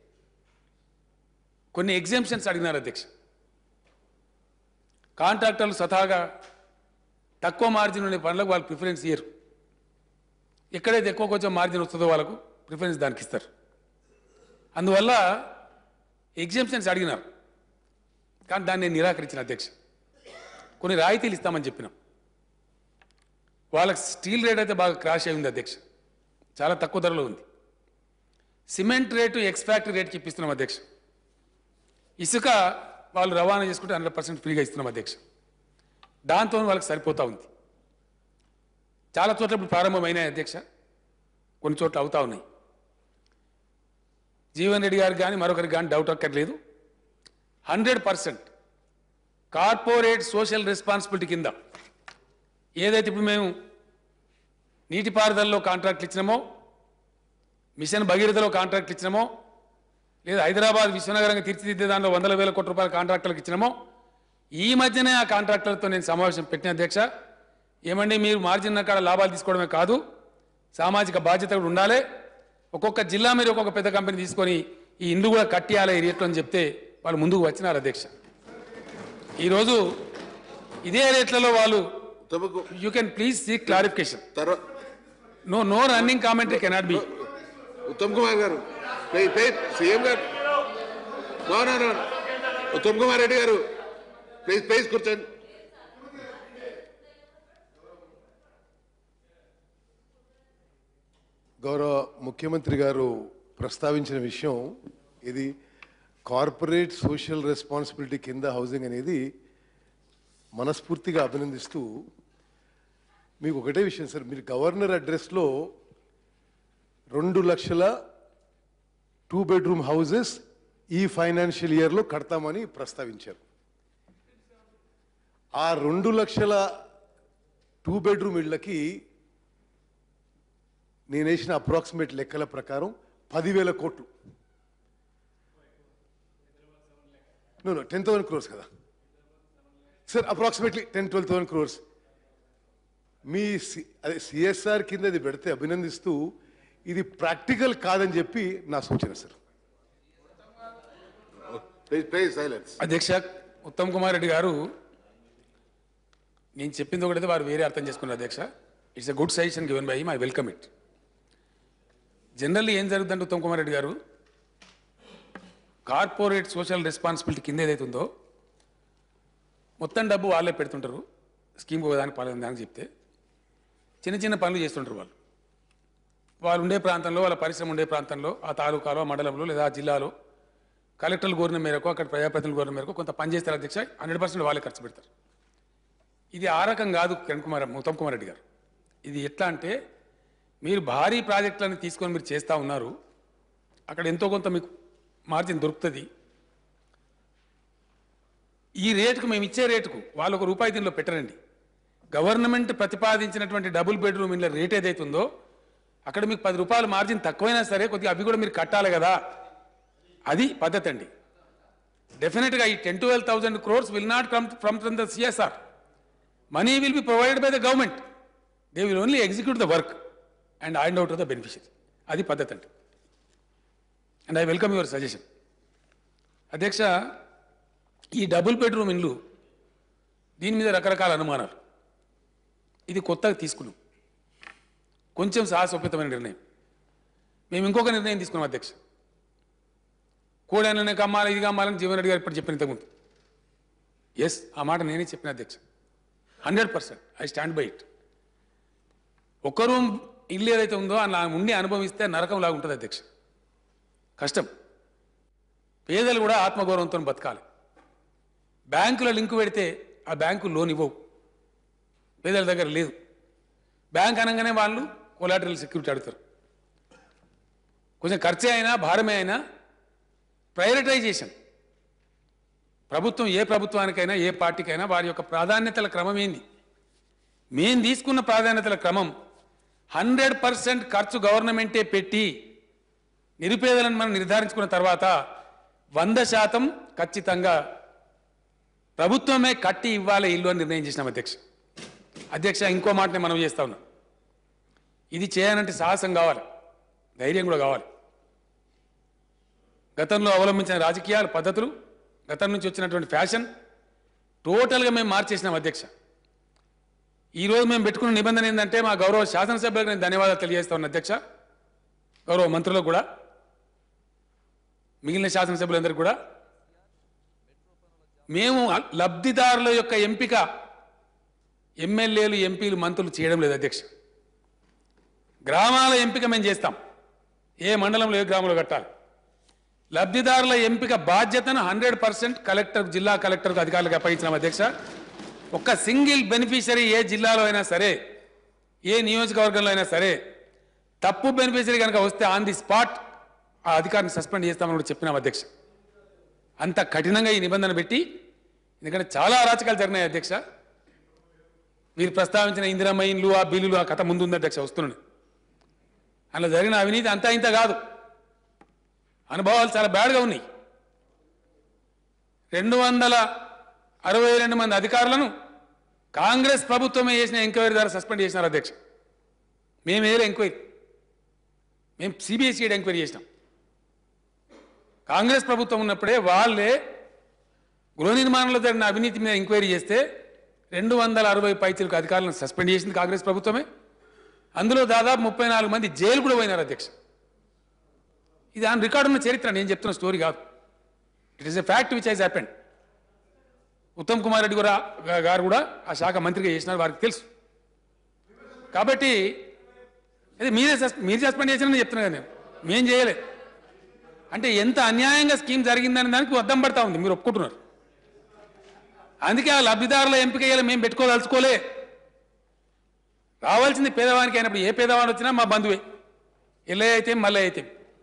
కొన్ని ఎగ్జామ్షన్స్ అడిగినారు అధ్యక్ష కాంట్రాక్టర్లు స్వతహాగా తక్కువ మార్జిన్ ఉండే పనులకు వాళ్ళు ప్రిఫరెన్స్ ఇయ్యరు ఎక్కడైతే ఎక్కువ కొంచెం మార్జిన్ వస్తుందో వాళ్ళకు ప్రిఫరెన్స్ దానికి ఇస్తారు అందువల్ల ఎగ్జామ్షన్స్ అడిగినారు కానీ దాన్ని నేను నిరాకరించిన అధ్యక్ష కొన్ని రాయితీలు ఇస్తామని చెప్పినాం వాళ్ళకి స్టీల్ రేట్ అయితే బాగా క్రాష్ అయి ఉంది అధ్యక్ష చాలా తక్కువ ధరలో ఉంది సిమెంట్ రేటు ఎక్స్ ఫ్యాక్టరీ రేట్కి ఇప్పిస్తున్నాం అధ్యక్ష ఇసుక వాళ్ళు రవాణా చేసుకుంటే హండ్రెడ్ పర్సెంట్ ఫ్రీగా ఇస్తున్నాం అధ్యక్ష దాంతో వాళ్ళకి సరిపోతా ఉంది చాలా చోట్ల ఇప్పుడు ప్రారంభమైనాయి అధ్యక్ష కొన్ని చోట్ల అవుతా ఉన్నాయి జీవన్ రెడ్డి గారికి కానీ మరొకరికి కానీ డౌట్ అక్కర్లేదు hundred percent corporate social responsibility కింద ఏదైతే ఇప్పుడు మేము నీటిపారుదలలో కాంట్రాక్ట్లు ఇచ్చినామో మిషన్ భగీరథలో కాంట్రాక్ట్లు ఇచ్చినామో లేదా హైదరాబాద్ విశ్వనగరంగా తీర్చిదిద్దే దాంట్లో వందల వేల కోట్ల రూపాయల కాంట్రాక్టులకు ఇచ్చినామో ఈ మధ్యనే ఆ కాంట్రాక్టర్లతో నేను సమావేశం పెట్టిన అధ్యక్ష ఏమండి మీరు మార్జిన్ కాడ లాభాలు తీసుకోవడమే కాదు సామాజిక బాధ్యత కూడా ఉండాలి ఒక్కొక్క జిల్లా మీరు ఒక్కొక్క పెద్ద కంపెనీ తీసుకొని ఈ ఇండ్లు కూడా కట్టియాలి ఈ రేట్లు అని చెప్తే వాళ్ళు ముందుకు వచ్చినారు అధ్యక్ష ఈరోజు ఇదే రేట్లలో వాళ్ళు తమకు you can please see clarification తర్వాత no no running commentary cannot be Uttam Kumar garu please please CM garu no no no Uttam Kumar Reddy garu please please కూర్చోండి గౌరవ ముఖ్యమంత్రి గారు ప్రస్తావించిన విషయం ఇది కార్పొరేట్ సోషల్ రెస్పాన్సిబిలిటీ కింద హౌసింగ్ అనేది మనస్ఫూర్తిగా అభినందిస్తూ మీకు ఒకటే విషయం సార్ మీరు గవర్నర్ అడ్రస్లో రెండు లక్షల టూ బెడ్రూమ్ హౌసెస్ ఈ ఫైనాన్షియల్ ఇయర్లో కడతామని ప్రస్తావించారు ఆ రెండు లక్షల టూ బెడ్రూమ్ ఇళ్ళకి నేను వేసిన అప్రాక్సిమేట్ లెక్కల ప్రకారం పదివేల కోట్లు no no ten thousand crores కదా sir approximately ten twelve thousand crores మీ సి- అదే సిఎస్ఆర్ కింద ఇది పెడితే అభినందిస్తూ ఇది ప్రాక్టికల్ కాదని చెప్పి నా సూచన సార్ ప్లీజ్ ప్లీజ్ సైలెన్స్ అధ్యక్ష ఉత్తమ్ కుమార్ రెడ్డి గారు నేను చెప్పింది ఒకటైతే వారు వేరే అర్థం చేసుకున్నారు అధ్యక్ష it's a good suggestion given by I welcome it generally ఏం జరుగుతుందంటే ఉత్తమ్ కుమార్ రెడ్డి గారు కార్పొరేట్ సోషల్ రెస్పాన్సిబిలిటీ కింద ఏదైతే ఉందో మొత్తం డబ్బు వాళ్ళే పెడుతుంటారు స్కీమ్ దానికి పాలన దానికి చెప్తే చిన్న చిన్న పనులు చేస్తుంటారు వాళ్ళు వాళ్ళు ఉండే ప్రాంతంలో వాళ్ళ పరిశ్రమ ఉండే ప్రాంతంలో ఆ తాలూకాలో ఆ మండలంలో లేదా ఆ జిల్లాలో కలెక్టర్లు కోరిన మేరకు అక్కడ ప్రజాప్రతినిధులు కోరిన మేరకు కొంత పని చేస్తారు అధ్యక్ష హండ్రెడ్ పర్సెంట్ వాళ్ళే ఖర్చు పెడతారు ఇది ఆ రకం కాదు కిరణ్ కుమార్ ఉత్తమ్ కుమార్ రెడ్డి గారు ఇది ఎట్లా అంటే మీరు భారీ ప్రాజెక్టులను తీసుకొని మీరు చేస్తూ ఉన్నారు అక్కడ ఎంతో కొంత మీకు మార్జిన్ దొరుకుతుంది ఈ రేటుకు మేము ఇచ్చే రేటుకు వాళ్ళు ఒక రూపాయి దీనిలో పెట్టరండి గవర్నమెంట్ ప్రతిపాదించినటువంటి డబుల్ బెడ్రూమ్ ఇళ్ళ రేట్ ఏదైతే ఉందో అక్కడ మీకు పది రూపాయలు మార్జిన్ తక్కువైనా సరే కొద్దిగా అవి కూడా మీరు కట్టాలి కదా అది పద్ధతి అండి డెఫినెట్గా ఈ ten to twelve thousand crores will not come from from the CSR money will be provided by the government they will only execute the work and find out the beneficiary అది పద్ధతి అండి and I welcome your suggestion అధ్యక్ష ఈ double bedroom ఇండ్లు దీని మీద రకరకాల అనుమానాలు ఇది కొత్తగా తీసుకున్నాం కొంచెం సాహసోపేతమైన నిర్ణయం మేము ఇంకొక నిర్ణయం తీసుకున్నాం అధ్యక్ష కూడననే కమ్మాలి ఇది కమ్మాలని జీవన్ రెడ్డి గారు ఇప్పుడు చెప్పిన ఇంతకుముందు ఎస్ ఆ మాట నేనే చెప్పిన అధ్యక్ష hundred percent I stand by it ఒక్క రూమ్ ఇల్లు ఏదైతే ఉందో అలా ఉండి అనుభవిస్తే నరకం లాగా ఉంటుంది అధ్యక్ష కష్టం పేదలు కూడా ఆత్మగౌరవంతో బతకాలి బ్యాంకుల లింకు పెడితే ఆ బ్యాంకు లోన్ ఇవ్వవు పేదల దగ్గర లేదు బ్యాంక్ అనగానే వాళ్ళు కొలాటరల్ సెక్యూరిటీ అడుగుతారు కొంచెం ఖర్చే అయినా భారమే అయినా ప్రయారిటైజేషన్ ప్రభుత్వం ఏ ప్రభుత్వానికైనా ఏ పార్టీకైనా వారి యొక్క ప్రాధాన్యతల క్రమం ఏంది మేం తీసుకున్న ప్రాధాన్యతల క్రమం హండ్రెడ్ పర్సెంట్ ఖర్చు గవర్నమెంటే పెట్టి నిరుపేదలను మనం నిర్ధారించుకున్న తర్వాత వంద శాతం ఖచ్చితంగా ప్రభుత్వమే కట్టి ఇవ్వాలి ఇల్లు అని నిర్ణయం చేసినాం అధ్యక్ష అధ్యక్ష ఇంకో మాటనే మనం చేస్తా ఉన్నాం ఇది చేయాలంటే సాహసం కావాలి ధైర్యం కూడా కావాలి గతంలో అవలంబించిన రాజకీయాలు పద్ధతులు గతం నుంచి వచ్చినటువంటి ఫ్యాషన్ టోటల్గా మేము మార్చేసినాం అధ్యక్ష ఈరోజు మేము పెట్టుకున్న నిబంధన ఏంటంటే మా గౌరవ శాసనసభ్యులకు నేను ధన్యవాదాలు తెలియజేస్తా ఉన్నా అధ్యక్ష గౌరవ మంత్రులకు కూడా మిగిలిన శాసనసభ్యులందరికీ కూడా మేము లబ్ధిదారుల యొక్క ఎంపిక ఎమ్మెల్యేలు ఎంపీలు మంత్రులు చేయడం లేదు అధ్యక్ష గ్రామాల ఎంపిక మేము చేస్తాం ఏ మండలంలో ఏ గ్రామంలో కట్టాలి లబ్ధిదారుల ఎంపిక బాధ్యతను హండ్రెడ్ పర్సెంట్ కలెక్టర్ జిల్లా కలెక్టర్కు అధికారులకు అప్పగించినాం అధ్యక్ష ఒక్క సింగిల్ బెనిఫిషరీ ఏ జిల్లాలో అయినా సరే ఏ నియోజకవర్గంలో అయినా సరే తప్పు బెనిఫిషరీ కనుక వస్తే ఆన్ ది స్పాట్ ఆ అధికారిని సస్పెండ్ చేస్తామని కూడా చెప్పినాం అధ్యక్ష అంత కఠినంగా ఈ నిబంధన పెట్టి ఎందుకంటే చాలా అరాచకాలు జరిగినాయి అధ్యక్ష మీరు ప్రస్తావించిన ఇందిరమ్మ ఇండ్లు ఆ బిల్లులు ఆ కథ ముందుంది అధ్యక్ష వస్తున్నాను అలా జరిగిన అవినీతి అంతా ఇంత కాదు అనుభవాలు చాలా బ్యాడ్గా ఉన్నాయి రెండు వందల అరవై రెండు మంది అధికారులను కాంగ్రెస్ ప్రభుత్వమే చేసిన ఎంక్వైరీ ద్వారా సస్పెండ్ చేసినారు అధ్యక్ష మేము వేరే ఎంక్వైరీ మేము సిబిఎస్ఈడి ఎంక్వైరీ చేసినాం కాంగ్రెస్ ప్రభుత్వం ఉన్నప్పుడే వాళ్ళే గృహ నిర్మాణంలో జరిగిన అవినీతి మీద ఎంక్వైరీ చేస్తే రెండు వందల అరవై పైచలకు అధికారులను సస్పెండ్ చేసింది కాంగ్రెస్ ప్రభుత్వమే అందులో దాదాపు ముప్పై నాలుగు మంది జైలు కూడా పోయినారు అధ్యక్ష ఇది ఆన్ రికార్డు ఉన్న చరిత్ర నేను చెప్తున్న స్టోరీ కాదు it is a fact which has happened Uttam Kumar Reddy కూడా గా- గారు కూడా ఆ శాఖ మంత్రిగా చేసినారు వారికి తెలుసు కాబట్టి ఇది మీరే సస్- మీరు సస్పెండ్ చేసినని చెప్తున్నా కదా నేను మేం చేయలేదు అంటే ఎంత అన్యాయంగా స్కీమ్ జరిగిందనే దానికి అద్దం పడతా ఉంది మీరు ఒప్పుకుంటున్నారు అందుకే ఆ లబ్ధిదారుల ఎంపిక అయ్యేలా మేము పెట్టుకోదలుచుకోలే రావాల్సింది పేదవానికి అయినప్పుడు ఏ పేదవాడు వచ్చినా మా బంధువే ఎల్లయ్య అయితే మల్లయ్య అయితే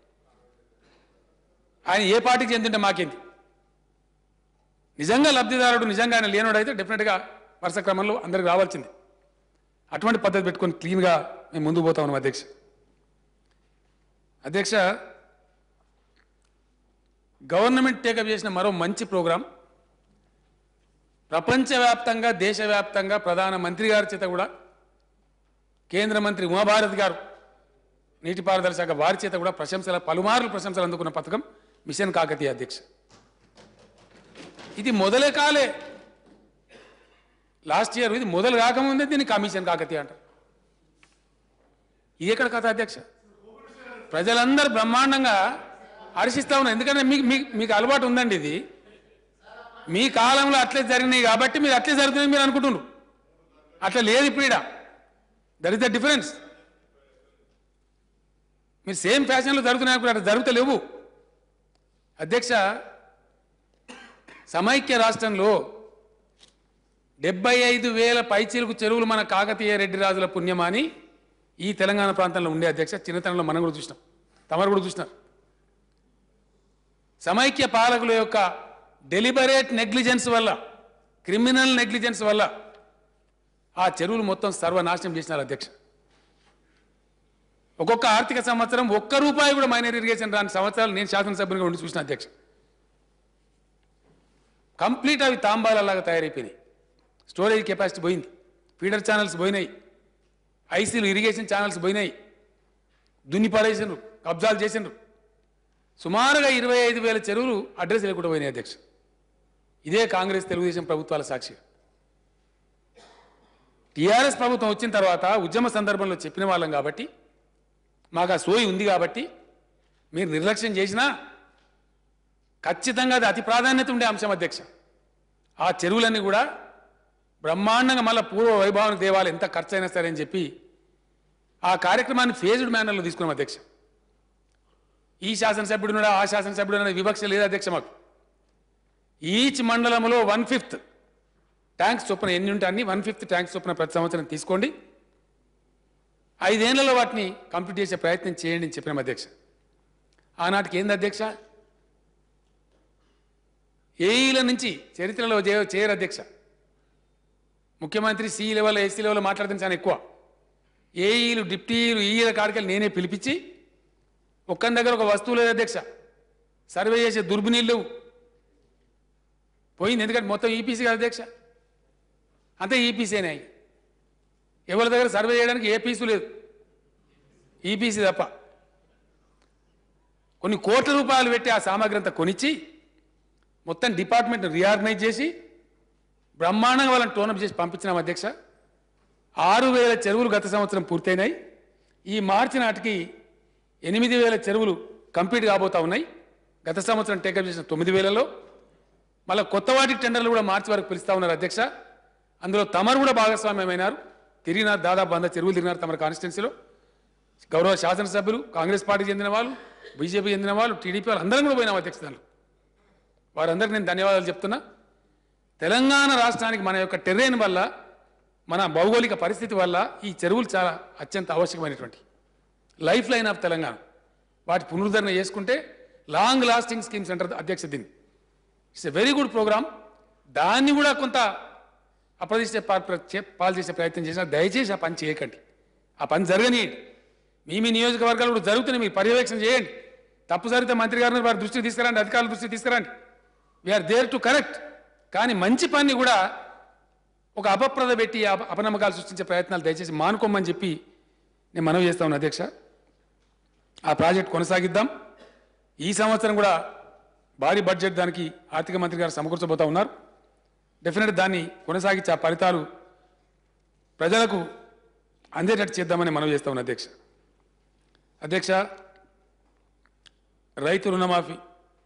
ఆయన ఏ పార్టీకి చెందింటే మాకేంది నిజంగా లబ్ధిదారుడు నిజంగా ఆయన లేనోడు అయితే డెఫినెట్గా వరుస క్రమంలో అందరికి రావాల్సింది అటువంటి పద్ధతి పెట్టుకొని క్లీన్గా మేము ముందుకు పోతా ఉన్నాం అధ్యక్ష అధ్యక్ష గవర్నమెంట్ టేకప్ చేసిన మరో మంచి ప్రోగ్రాం ప్రపంచవ్యాప్తంగా దేశవ్యాప్తంగా ప్రధానమంత్రి గారి చేత కూడా కేంద్ర మంత్రి ఉమాభారత్ గారు నీటిపారుదల శాఖ వారి చేత కూడా ప్రశంసల పలుమార్లు ప్రశంసలు అందుకున్న పథకం మిషన్ కాకతీయ అధ్యక్ష ఇది మొదలే కాలే లాస్ట్ ఇయర్ ఇది మొదలు కాకముందే దీన్ని కమిషన్ కాకతీయ అంటారు ఇది ఎక్కడ కథ అధ్యక్ష ప్రజలందరూ బ్రహ్మాండంగా హర్షిస్తా ఉన్నారు ఎందుకంటే మీకు మీకు మీకు అలవాటు ఉందండి ఇది మీ కాలంలో అట్లే జరిగినాయి కాబట్టి మీరు అట్లే జరుగుతున్నాయి మీరు అనుకుంటున్నారు అట్లా లేదు ఇప్పుడు ఈడ దట్ ఇస్ ద డిఫరెన్స్ మీరు సేమ్ ఫ్యాషన్లో జరుగుతున్నాయి అనుకుంటే అట్లా జరుగుతలేవు అధ్యక్ష సమైక్య రాష్ట్రంలో డెబ్బై ఐదు వేల పైచీలకు చెరువులు మన కాకతీయ రెడ్డి రాజుల పుణ్యమాని ఈ తెలంగాణ ప్రాంతంలో ఉండే అధ్యక్ష చిన్నతనంలో మనం కూడా చూసినాం తమరు కూడా చూసినారు సమైక్య పాలకుల యొక్క డెలిబరేట్ నెగ్లిజెన్స్ వల్ల క్రిమినల్ నెగ్లిజెన్స్ వల్ల ఆ చెరువులు మొత్తం సర్వనాశనం చేసినారు అధ్యక్ష ఒక్కొక్క ఆర్థిక సంవత్సరం ఒక్క రూపాయి కూడా మైనర్ ఇరిగేషన్ రాని సంవత్సరాలు నేను శాసనసభ్యునిగా ఉండి చూసిన అధ్యక్ష కంప్లీట్ అవి తాంబాలలాగా తయారైపోయినాయి స్టోరేజ్ కెపాసిటీ పోయింది ఫీడర్ ఛానల్స్ పోయినాయి ఐసీలు ఇరిగేషన్ ఛానల్స్ పోయినాయి దున్ని పడేసిండ్రు కబ్జాలు చేసిండ్రు సుమారుగా ఇరవై ఐదు వేల చెరువులు అడ్రస్ లేకుండా పోయినాయి అధ్యక్ష ఇదే కాంగ్రెస్ తెలుగుదేశం ప్రభుత్వాల సాక్షి టీఆర్ఎస్ ప్రభుత్వం వచ్చిన తర్వాత ఉద్యమ సందర్భంలో చెప్పిన వాళ్ళం కాబట్టి మాకు ఆ సోయి ఉంది కాబట్టి మీరు నిర్లక్ష్యం చేసినా ఖచ్చితంగా అది అతి ప్రాధాన్యత ఉండే అంశం అధ్యక్ష ఆ చెరువులన్నీ కూడా బ్రహ్మాండంగా మళ్ళీ పూర్వ వైభవానికి దేవాలి ఎంత ఖర్చు అయినా సరే అని చెప్పి ఆ కార్యక్రమాన్ని ఫేజ్డ్ మేనర్లో తీసుకున్నాం అధ్యక్ష ఈ శాసనసభ్యుడు ఉన్నాడా ఆ శాసనసభ్యుడు ఉన్నాడా వివక్ష లేదు అధ్యక్ష మాకు ఈచ్ మండలంలో వన్ ఫిఫ్త్ ట్యాంక్స్ చొప్పున ఎన్ని ఉంటే అన్ని వన్ ఫిఫ్త్ ట్యాంక్స్ చొప్పున ప్రతి సంవత్సరం తీసుకోండి ఐదేళ్లలో వాటిని కంప్లీట్ చేసే ప్రయత్నం చేయండి అని చెప్పిన అధ్యక్ష ఆనాటికి ఏంది అధ్యక్ష ఏఈల నుంచి చరిత్రలో చే- చేయరు అధ్యక్ష ముఖ్యమంత్రి సి లెవెల్ ఎస్సీ లెవెల్ మాట్లాడుతుంది చాలా ఎక్కువ ఏఈలు డిప్టీలు ఈఈల కాడికెళ్ళి నేనే పిలిపించి ఒక్కని దగ్గర ఒక వస్తువు లేదు అధ్యక్ష సర్వే చేసే దుర్బినీళ్ళు పోయింది ఎందుకంటే మొత్తం ఈపీసీ కదా అధ్యక్ష అంతే ఈపీసీనే అయ్యి ఎవరి దగ్గర సర్వే చేయడానికి ఏ పీసు లేదు ఈపీసీ తప్ప కొన్ని కోట్ల రూపాయలు పెట్టి ఆ సామాగ్రి అంతా కొనిచ్చి మొత్తం డిపార్ట్మెంట్ రీఆర్గనైజ్ చేసి బ్రహ్మాండంగా వాళ్ళని టోనప్ చేసి పంపించినాం అధ్యక్ష ఆరు వేల చెరువులు గత సంవత్సరం పూర్తయినాయి ఈ మార్చి నాటికి ఎనిమిది వేల చెరువులు కంప్లీట్ కాబోతా ఉన్నాయి గత సంవత్సరం టేకప్ చేసిన తొమ్మిది వేలలో మళ్ళీ కొత్త వాటికి టెండర్లు కూడా మార్చి వరకు పిలుస్తా ఉన్నారు అధ్యక్ష అందులో తమరు కూడా భాగస్వామ్యమైనారు తిరిగినారు దాదాపు వంద చెరువులు తిరిగినారు తమ కాన్స్టిట్యున్సీలో గౌరవ శాసనసభ్యులు కాంగ్రెస్ పార్టీకి చెందిన వాళ్ళు బీజేపీ చెందిన వాళ్ళు టీడీపీ వాళ్ళు అందరం కూడా పోయినాం అధ్యక్ష దానిలో వారందరికీ నేను ధన్యవాదాలు చెప్తున్నా తెలంగాణ రాష్ట్రానికి మన యొక్క టెర్రైన్ వల్ల మన భౌగోళిక పరిస్థితి వల్ల ఈ చెరువులు చాలా అత్యంత ఆవశ్యకమైనటువంటి లైఫ్ లైన్ ఆఫ్ తెలంగాణ వాటి పునరుద్ధరణ చేసుకుంటే లాంగ్ లాస్టింగ్ స్కీమ్స్ అంటారు అధ్యక్ష దీన్ని it's a very good programme దాన్ని కూడా కొంత అప్రదిష్ట పా- ప్ర- చే- పాలు చేసే ప్రయత్నం చేసినా దయచేసి ఆ పని చేయకండి ఆ పని జరగనియండి మీ మీ నియోజకవర్గాలు కూడా జరుగుతున్నాయి మీరు పర్యవేక్షణ చేయండి తప్పు జరిగితే మంత్రి గారిని వారి దృష్టికి తీసుకురండి అధికారుల దృష్టికి తీసుకురండి వీఆర్ దేర్ టు కరెక్ట్ కానీ మంచి పని కూడా ఒక అపప్రద పెట్టి అప- అపనమ్మకాలు సృష్టించే ప్రయత్నాలు దయచేసి మానుకోమని చెప్పి నేను మనవి చేస్తా ఉన్నా అధ్యక్ష ఆ ప్రాజెక్ట్ కొనసాగిద్దాం ఈ సంవత్సరం కూడా భారీ బడ్జెట్ దానికి ఆర్థిక మంత్రి గారు సమకూర్చబోతా ఉన్నారు డెఫినెట్ దాన్ని కొనసాగించి ఆ ఫలితాలు ప్రజలకు అందేటట్టు చేద్దామని మనవి చేస్తా ఉన్నా అధ్యక్ష అధ్యక్ష రైతు రుణమాఫీ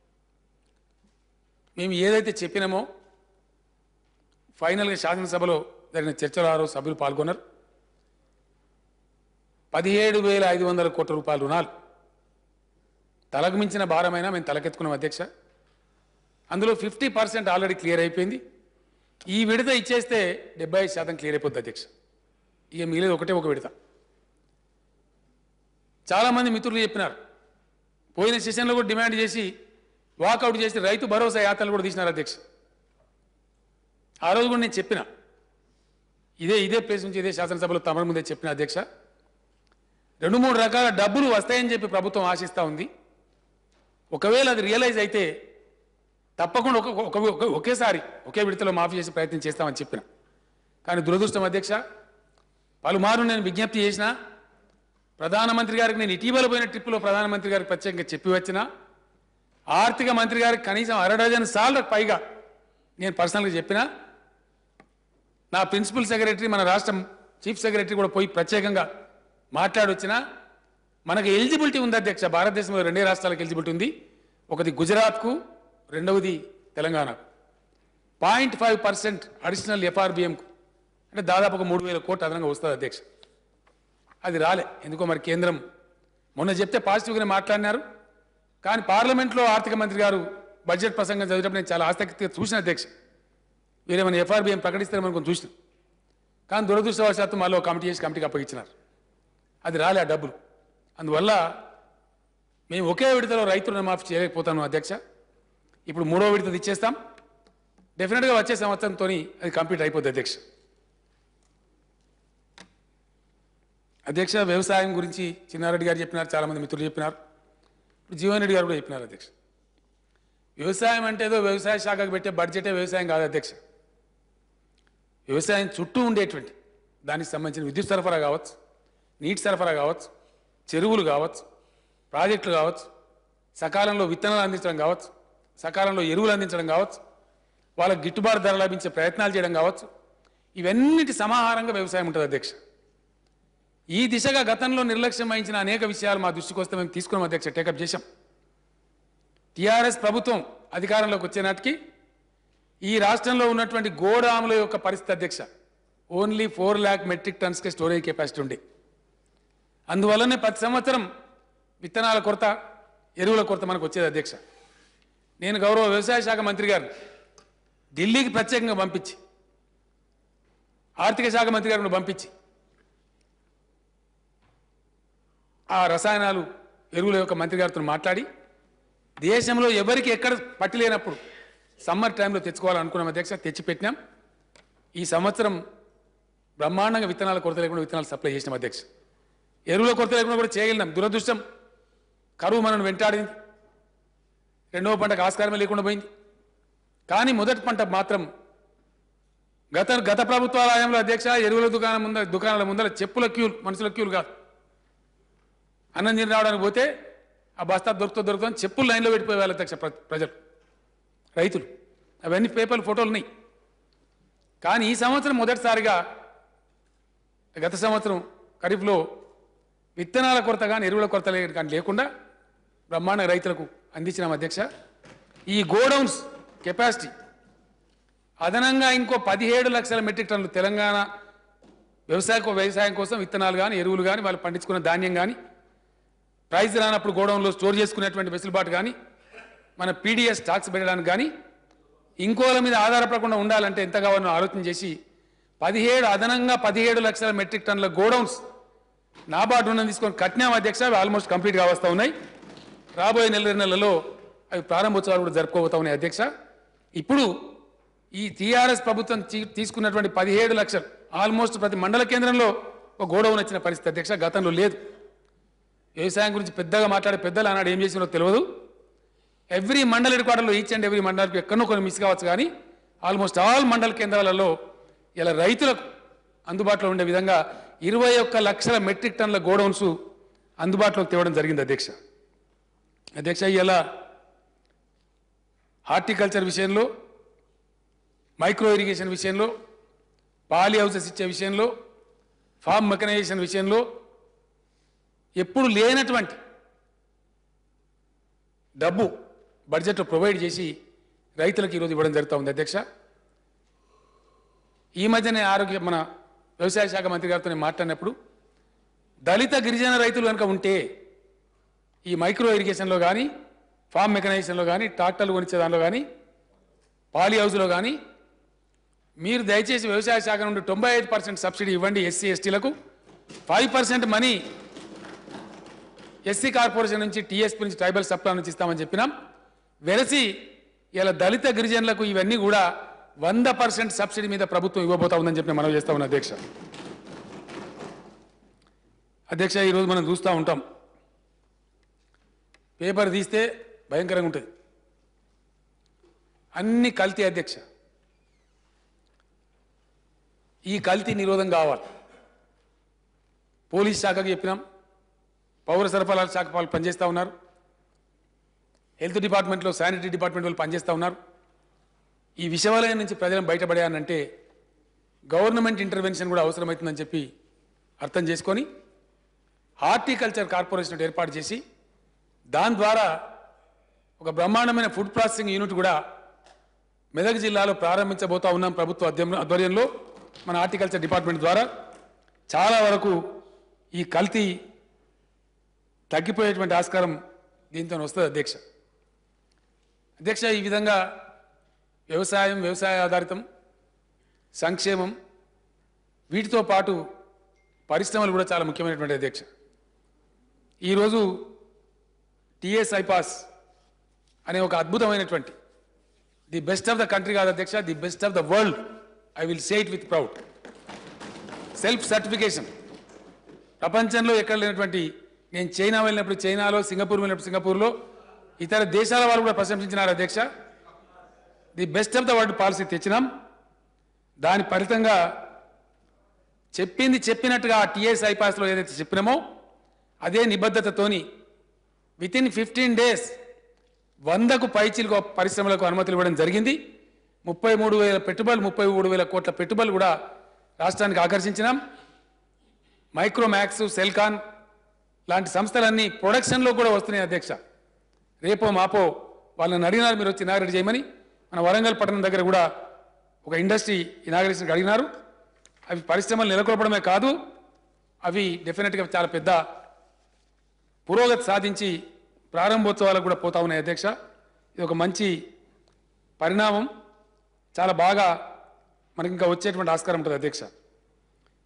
మేము ఏదైతే చెప్పినామో ఫైనల్గా శాసనసభలో జరిగిన చర్చలో ఆరో సభ్యులు పాల్గొన్నారు పదిహేడు వేల ఐదు వందల కోట్ల రూపాయల రుణాలు తలకు మించిన భారమైనా మేము తలకెత్తుకున్నాం అధ్యక్ష అందులో ఫిఫ్టీ పర్సెంట్ ఆల్రెడీ క్లియర్ అయిపోయింది ఈ విడత ఇచ్చేస్తే డెబ్బై ఐదు శాతం క్లియర్ అయిపోద్ది అధ్యక్ష ఇక మిగిలేదు ఒకటే ఒక విడత చాలామంది మిత్రులు చెప్పినారు పోయిన సెషన్లో కూడా డిమాండ్ చేసి వాకౌట్ చేసి రైతు భరోసా యాత్రలు కూడా తీసినారు అధ్యక్ష ఆ రోజు కూడా నేను చెప్పిన ఇదే ఇదే ప్లేస్ నుంచి ఇదే శాసనసభలో తమరి ముందే చెప్పిన అధ్యక్ష రెండు మూడు రకాల డబ్బులు వస్తాయని చెప్పి ప్రభుత్వం ఆశిస్తూ ఉంది ఒకవేళ అది రియలైజ్ అయితే తప్పకుండా ఒక ఒక- ఒక- ఒకేసారి ఒకే విడతలో మాఫీ చేసే ప్రయత్నం చేస్తామని చెప్పిన కానీ దురదృష్టం అధ్యక్ష పలుమారు నేను విజ్ఞప్తి చేసిన ప్రధానమంత్రి గారికి నేను ఇటీవల పోయిన ట్రిప్పులో ప్రధానమంత్రి గారికి ప్రత్యేకంగా చెప్పి వచ్చిన ఆర్థిక మంత్రి గారికి కనీసం అర డజన్ సార్లకు పైగా నేను పర్సనల్గా చెప్పిన నా ప్రిన్సిపల్ సెక్రటరీ మన రాష్ట్ర చీఫ్ సెక్రటరీ కూడా పోయి ప్రత్యేకంగా మాట్లాడొచ్చిన మనకు ఎలిజిబిలిటీ ఉంది అధ్యక్ష భారతదేశంలో రెండే రాష్ట్రాలకు ఎలిజిబిలిటీ ఉంది ఒకటి గుజరాత్కు రెండవది తెలంగాణకు పాయింట్ ఫైవ్ పర్సెంట్ అడిషనల్ ఎఫ్ఆర్బిఎంకు అంటే దాదాపు ఒక మూడు వేల కోట్లు అదనంగా వస్తుంది అధ్యక్ష అది రాలే ఎందుకో మరి కేంద్రం మొన్న చెప్తే పాజిటివ్గానే మాట్లాడినారు కానీ పార్లమెంట్లో ఆర్థిక మంత్రి గారు బడ్జెట్ ప్రసంగం చదివినప్పుడు నేను చాలా ఆసక్తిగా చూసిన అధ్యక్ష వీరేమైనా ఎఫ్ఆర్బిఎం ప్రకటిస్తారని కొంచెం చూసిన కానీ దురదృష్టవశాత్తు మళ్ళీ ఒక కమిటీ చేసి కమిటీకి అప్పగించినారు అది రాలే ఆ డబ్బులు అందువల్ల మేము ఒకే విడతలో రైతు రుణమాఫీ చేయలేకపోతాను అధ్యక్ష ఇప్పుడు మూడో విడత ఇచ్చేస్తాం డెఫినెట్గా వచ్చే సంవత్సరంతో అది కంప్లీట్ అయిపోద్ది అధ్యక్ష అధ్యక్ష వ్యవసాయం గురించి చిన్నారెడ్డి గారు చెప్పినారు చాలామంది మిత్రులు చెప్పినారు ఇప్పుడు జీవన్ రెడ్డి గారు కూడా చెప్పినారు అధ్యక్ష వ్యవసాయం అంటే ఏదో వ్యవసాయ శాఖకు పెట్టే బడ్జెటే వ్యవసాయం కాదు అధ్యక్ష వ్యవసాయం చుట్టూ ఉండేటువంటి దానికి సంబంధించిన విద్యుత్ సరఫరా కావచ్చు నీటి సరఫరా కావచ్చు చెరువులు కావచ్చు ప్రాజెక్టులు కావచ్చు సకాలంలో విత్తనాలు అందించడం కావచ్చు సకాలంలో ఎరువులు అందించడం కావచ్చు వాళ్ళకి గిట్టుబాటు ధర లభించే ప్రయత్నాలు చేయడం కావచ్చు ఇవన్నిటి సమాహారంగా వ్యవసాయం ఉంటుంది అధ్యక్ష ఈ దిశగా గతంలో నిర్లక్ష్యం వహించిన అనేక విషయాలు మా దృష్టికి వస్తే మేము తీసుకున్నాం అధ్యక్ష టేకప్ చేశాం టీఆర్ఎస్ ప్రభుత్వం అధికారంలోకి వచ్చే నాటికి ఈ రాష్ట్రంలో ఉన్నటువంటి గోడాముల యొక్క పరిస్థితి అధ్యక్ష ఓన్లీ ఫోర్ ల్యాక్ మెట్రిక్ టన్స్కే స్టోరేజ్ కెపాసిటీ ఉండే అందువల్లనే ప్రతి సంవత్సరం విత్తనాల కొరత ఎరువుల కొరత మనకు వచ్చేది అధ్యక్ష నేను గౌరవ వ్యవసాయ శాఖ మంత్రి గారు ఢిల్లీకి ప్రత్యేకంగా పంపించి ఆర్థిక శాఖ మంత్రి గారిని పంపించి ఆ రసాయనాలు ఎరువుల యొక్క మంత్రి గారితో మాట్లాడి దేశంలో ఎవరికి ఎక్కడ పట్టి లేనప్పుడు సమ్మర్ టైంలో తెచ్చుకోవాలనుకున్నాం అధ్యక్ష తెచ్చిపెట్టినాం ఈ సంవత్సరం బ్రహ్మాండంగా విత్తనాల కొరత లేకుండా విత్తనాలు సప్లై చేసినాం అధ్యక్ష ఎరువుల కొరత లేకుండా కూడా చేయగలిగినాం దురదృష్టం కరువు మనను వెంటాడింది రెండవ పంటకు ఆస్కారమే లేకుండా పోయింది కానీ మొదటి పంట మాత్రం గత గత ప్రభుత్వాల హయాంలో అధ్యక్ష ఎరువుల దుకాణం ముందర దుకాణాల ముందర చెప్పుల క్యూలు మనుషుల క్యూలు కాదు అన్నం తిని రావడానికి పోతే ఆ బస్తా దొరుకుతూ దొరుకుతుంది చెప్పులు లైన్లో పెట్టిపోయే వాళ్ళు అధ్యక్ష ప్ర- ప్రజలు రైతులు అవన్నీ పేపర్లు ఫోటోలు ఉన్నాయి కానీ ఈ సంవత్సరం మొదటిసారిగా గత సంవత్సరం ఖరీఫ్లో విత్తనాల కొరత కానీ ఎరువుల కొరత లే- కానీ లేకుండా బ్రహ్మాండ రైతులకు అందించినాం అధ్యక్ష ఈ గోడౌన్స్ కెపాసిటీ అదనంగా ఇంకో పదిహేడు లక్షల మెట్రిక్ టన్నులు తెలంగాణ వ్యవసాయ వ్యవసాయం కోసం విత్తనాలు కానీ ఎరువులు కానీ వాళ్ళు పండించుకున్న ధాన్యం కానీ ప్రైస్ రానప్పుడు గోడౌన్లో స్టోర్ చేసుకునేటువంటి వెసులుబాటు కానీ మన పీడిఎస్ స్టాక్స్ పెట్టడానికి కానీ ఇంకోల మీద ఆధారపడకుండా ఉండాలంటే ఎంత కావాలో ఆలోచన చేసి పదిహేడు అదనంగా పదిహేడు లక్షల మెట్రిక్ టన్నుల గోడౌన్స్ నాబార్డు రుణం తీసుకొని కట్టినాం అధ్యక్ష అవి ఆల్మోస్ట్ కంప్లీట్గా వస్తూ ఉన్నాయి రాబోయే నెల రెండు నెలల్లో అవి ప్రారంభోత్సవాలు కూడా జరుపుకోబోతా ఉన్నాయి అధ్యక్ష ఇప్పుడు ఈ టీఆర్ఎస్ ప్రభుత్వం తీ- తీసుకున్నటువంటి పదిహేడు లక్షలు ఆల్మోస్ట్ ప్రతి మండల కేంద్రంలో ఒక గోడౌన్ వచ్చిన పరిస్థితి అధ్యక్ష గతంలో లేదు వ్యవసాయం గురించి పెద్దగా మాట్లాడే పెద్దలు ఆనాడు ఏం చేసినో తెలియదు ఎవ్రీ మండల హెడ్ క్వార్టర్లో ఈచ్ అండ్ ఎవ్రీ మండలకు ఎక్కడో కొన్ని మిస్ కావచ్చు కానీ ఆల్మోస్ట్ ఆల్ మండల కేంద్రాలలో ఇలా రైతులకు అందుబాటులో ఉండే విధంగా ఇరవై ఒక్క లక్షల మెట్రిక్ టన్నుల గోడౌన్స్ అందుబాటులోకి తేవడం జరిగింది అధ్యక్ష అధ్యక్ష ఇలా హార్టికల్చర్ విషయంలో మైక్రో ఇరిగేషన్ విషయంలో పాలి హౌసెస్ ఇచ్చే విషయంలో ఫార్మ్ మెకనైజేషన్ విషయంలో ఎప్పుడు లేనటువంటి డబ్బు బడ్జెట్లో ప్రొవైడ్ చేసి రైతులకు ఈరోజు ఇవ్వడం జరుగుతూ ఉంది అధ్యక్ష ఈ మధ్యనే ఆరోగ్య మన వ్యవసాయ శాఖ మంత్రి గారితో నేను మాట్లాడినప్పుడు దళిత గిరిజన రైతులు కనుక ఉంటే ఈ మైక్రో ఇరిగేషన్లో కానీ ఫార్మ్ మెకనైజేషన్లో కానీ ట్రాక్టర్లు కొనిచ్చే దానిలో కానీ పాలి హౌస్లో కానీ మీరు దయచేసి వ్యవసాయ శాఖ నుండి తొంభై ఐదు పర్సెంట్ సబ్సిడీ ఇవ్వండి ఎస్సీ ఎస్టీలకు five percent money SC corporation నుంచి టీఎస్పీ నుంచి ట్రైబల్ సప్లా నుంచి ఇస్తామని చెప్పినాం వెరసి ఇలా దళిత గిరిజనులకు ఇవన్నీ కూడా వంద పర్సెంట్ సబ్సిడీ మీద ప్రభుత్వం ఇవ్వబోతా ఉందని చెప్పి మనం చేస్తా ఉన్నాం అధ్యక్ష అధ్యక్ష ఈరోజు మనం చూస్తూ ఉంటాం పేపర్ తీస్తే భయంకరంగా ఉంటుంది అన్ని కల్తీ అధ్యక్ష ఈ కల్తీ నిరోధం కావాలి పోలీస్ శాఖకు చెప్పినాం పౌర సరఫరాల శాఖ వాళ్ళు పనిచేస్తూ ఉన్నారు హెల్త్ డిపార్ట్మెంట్లో శానిటరీ డిపార్ట్మెంట్ వాళ్ళు పనిచేస్తూ ఉన్నారు ఈ విషవలయం నుంచి ప్రజలను బయటపడేయాలంటే గవర్నమెంట్ ఇంటర్వెన్షన్ కూడా అవసరమవుతుందని చెప్పి అర్థం చేసుకొని హార్టికల్చర్ కార్పొరేషన్ ఒకటి ఏర్పాటు చేసి దాని ద్వారా ఒక బ్రహ్మాండమైన ఫుడ్ ప్రాసెసింగ్ యూనిట్ కూడా మెదక్ జిల్లాలో ప్రారంభించబోతా ఉన్నాం ప్రభుత్వ అధ్యయనం ఆధ్వర్యంలో మన హార్టికల్చర్ డిపార్ట్మెంట్ ద్వారా చాలా వరకు ఈ కల్తీ తగ్గిపోయేటువంటి ఆస్కారం దీంతో వస్తుంది అధ్యక్ష అధ్యక్ష ఈ విధంగా వ్యవసాయం వ్యవసాయ ఆధారితం సంక్షేమం వీటితో పాటు పరిశ్రమలు కూడా చాలా ముఖ్యమైనటువంటి అధ్యక్ష ఈరోజు టిఎస్ ఐపాస్ అనే ఒక అద్భుతమైనటువంటి the best of the country కాదు అధ్యక్ష the best of the world I will say it with proud self certification ప్రపంచంలో ఎక్కడ లేనటువంటి నేను చైనా వెళ్ళినప్పుడు చైనాలో సింగపూర్ వెళ్ళినప్పుడు సింగపూర్లో ఇతర దేశాల వారు కూడా ప్రశంసించినారు అధ్యక్ష the best of the world policy తెచ్చినాం దాని ఫలితంగా చెప్పింది చెప్పినట్టుగా ఆ టీఎస్ ఐపాస్లో ఏదైతే చెప్పినామో అదే నిబద్ధతతోని విత్ ఇన్ ఫిఫ్టీన్ డేస్ వందకు పైచిలుకు పరిశ్రమలకు అనుమతులు ఇవ్వడం జరిగింది ముప్పై మూడు వేల పెట్టుబడులు ముప్పై మూడు వేల కోట్ల పెట్టుబడులు కూడా రాష్ట్రానికి ఆకర్షించినాం మైక్రోమ్యాక్స్ సెల్కాన్ లాంటి సంస్థలన్నీ ప్రొడక్షన్లో కూడా వస్తున్నాయి అధ్యక్ష రేపో మాపో వాళ్ళని అడిగినారు మీరు వచ్చి ఇనాగరేట్ చేయమని మన వరంగల్ పట్టణం దగ్గర కూడా ఒక ఇండస్ట్రీ ఇనాగరేషన్కి అడిగినారు అవి పరిశ్రమలు నెలకొల్పడమే కాదు అవి డెఫినెట్గా చాలా పెద్ద పురోగతి సాధించి ప్రారంభోత్సవాలకు కూడా పోతా ఉన్నాయి అధ్యక్ష ఇది ఒక మంచి పరిణామం చాలా బాగా మనకి ఇంకా వచ్చేటువంటి ఆస్కారం ఉంటుంది అధ్యక్ష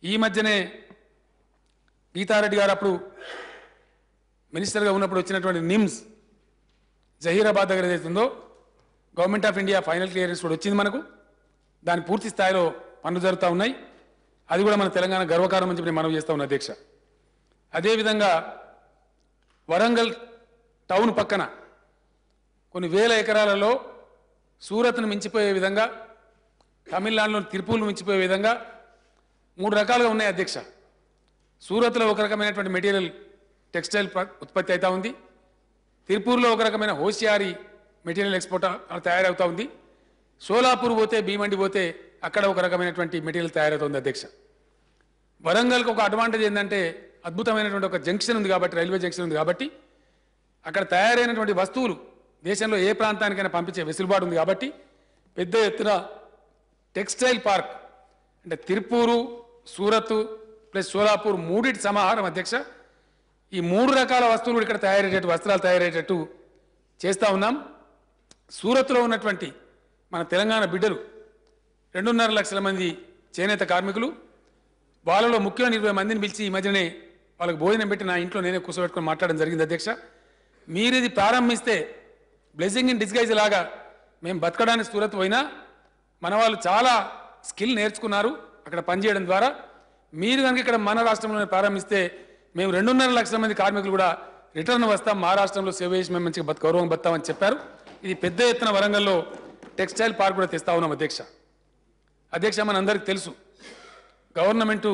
ఈ మధ్యనే గీతారెడ్డి గారు అప్పుడు మినిస్టర్గా ఉన్నప్పుడు వచ్చినటువంటి నిమ్స్ జహీరాబాద్ దగ్గర ఏదైతే ఉందో government of India final clearance కూడా వచ్చింది మనకు దాని పూర్తి స్థాయిలో పనులు జరుగుతూ ఉన్నాయి అది కూడా మన తెలంగాణ గర్వకారం అని చెప్పి నేను మనవి చేస్తా ఉన్నా అధ్యక్ష అదేవిధంగా వరంగల్ టౌన్ పక్కన కొన్ని వేల ఎకరాలలో సూరత్ను మించిపోయే విధంగా తమిళనాడులో తిరుపూర్ను మించిపోయే విధంగా మూడు రకాలుగా ఉన్నాయి అధ్యక్ష సూరత్లో ఒక రకమైనటువంటి మెటీరియల్ టెక్స్టైల్ ప్ర- ఉత్పత్తి అవుతా ఉంది తిరుపూర్లో ఒక రకమైన హోషియారి మెటీరియల్ ఎక్స్పోర్ట్ అ- తయారవుతా ఉంది సోలాపూర్ పోతే భీమండి పోతే అక్కడ ఒక రకమైనటువంటి మెటీరియల్ తయారవుతుంది అధ్యక్ష వరంగల్కి ఒక అడ్వాంటేజ్ ఏంటంటే అద్భుతమైనటువంటి ఒక జంక్షన్ ఉంది కాబట్టి రైల్వే జంక్షన్ ఉంది కాబట్టి అక్కడ తయారైనటువంటి వస్తువులు దేశంలో ఏ ప్రాంతానికైనా పంపించే వెసులుబాటు ఉంది కాబట్టి పెద్ద ఎత్తున టెక్స్టైల్ పార్క్ అంటే తిరుపూరు సూరత్ ప్లస్ సోలాపూర్ మూడిటి సమాహారం అధ్యక్ష ఈ మూడు రకాల వస్తువులు కూడా ఇక్కడ తయారయ్యేటట్టు వస్త్రాలు తయారయ్యేటట్టు చేస్తూ ఉన్నాం సూరత్లో ఉన్నటువంటి మన తెలంగాణ బిడ్డలు రెండున్నర లక్షల మంది చేనేత కార్మికులు వాళ్ళలో ముఖ్యమైన ఇరవై మందిని పిలిచి ఈ మధ్యనే వాళ్ళకి భోజనం పెట్టి నా ఇంట్లో నేనే కూర్చోబెట్టుకొని మాట్లాడడం జరిగింది అధ్యక్ష మీరు ఇది ప్రారంభిస్తే బ్లెస్సింగ్ ఇన్ డిస్గైజ్ లాగా మేము బతకడానికి సూరత్ పోయినా మన వాళ్ళు చాలా స్కిల్ నేర్చుకున్నారు అక్కడ పనిచేయడం ద్వారా మీరు కనుక ఇక్కడ మన రాష్ట్రంలోనే ప్రారంభిస్తే మేము రెండున్నర లక్షల మంది కార్మికులు కూడా రిటర్న్ వస్తాం మా రాష్ట్రంలో సేవ చేసి మేము మంచిగా బతు గౌరవం బతామని చెప్పారు ఇది పెద్ద ఎత్తున వరంగల్లో టెక్స్టైల్ పార్క్ కూడా తెస్తా ఉన్నాం అధ్యక్ష అధ్యక్ష మనందరికీ తెలుసు గవర్నమెంటు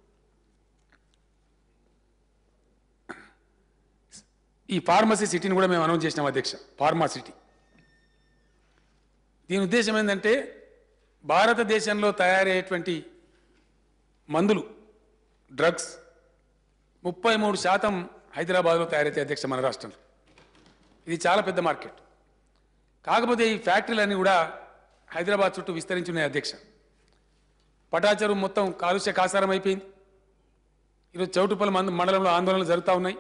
ఈ ఫార్మసీ సిటీని కూడా మేము అనౌన్స్ చేసినాం అధ్యక్ష ఫార్మా సిటీ దీని ఉద్దేశం ఏంటంటే భారతదేశంలో తయారయ్యేటువంటి మందులు డ్రగ్స్ ముప్పై మూడు శాతం హైదరాబాద్లో తయారైతే అధ్యక్ష మన రాష్ట్రంలో ఇది చాలా పెద్ద మార్కెట్ కాకపోతే ఈ ఫ్యాక్టరీలన్నీ కూడా హైదరాబాద్ చుట్టూ విస్తరించి ఉన్నాయి అధ్యక్ష పటాచరు మొత్తం కాలుష్య కాసారం అయిపోయింది ఈరోజు చౌటుపల్లి మంద మండలంలో ఆందోళనలు జరుగుతూ ఉన్నాయి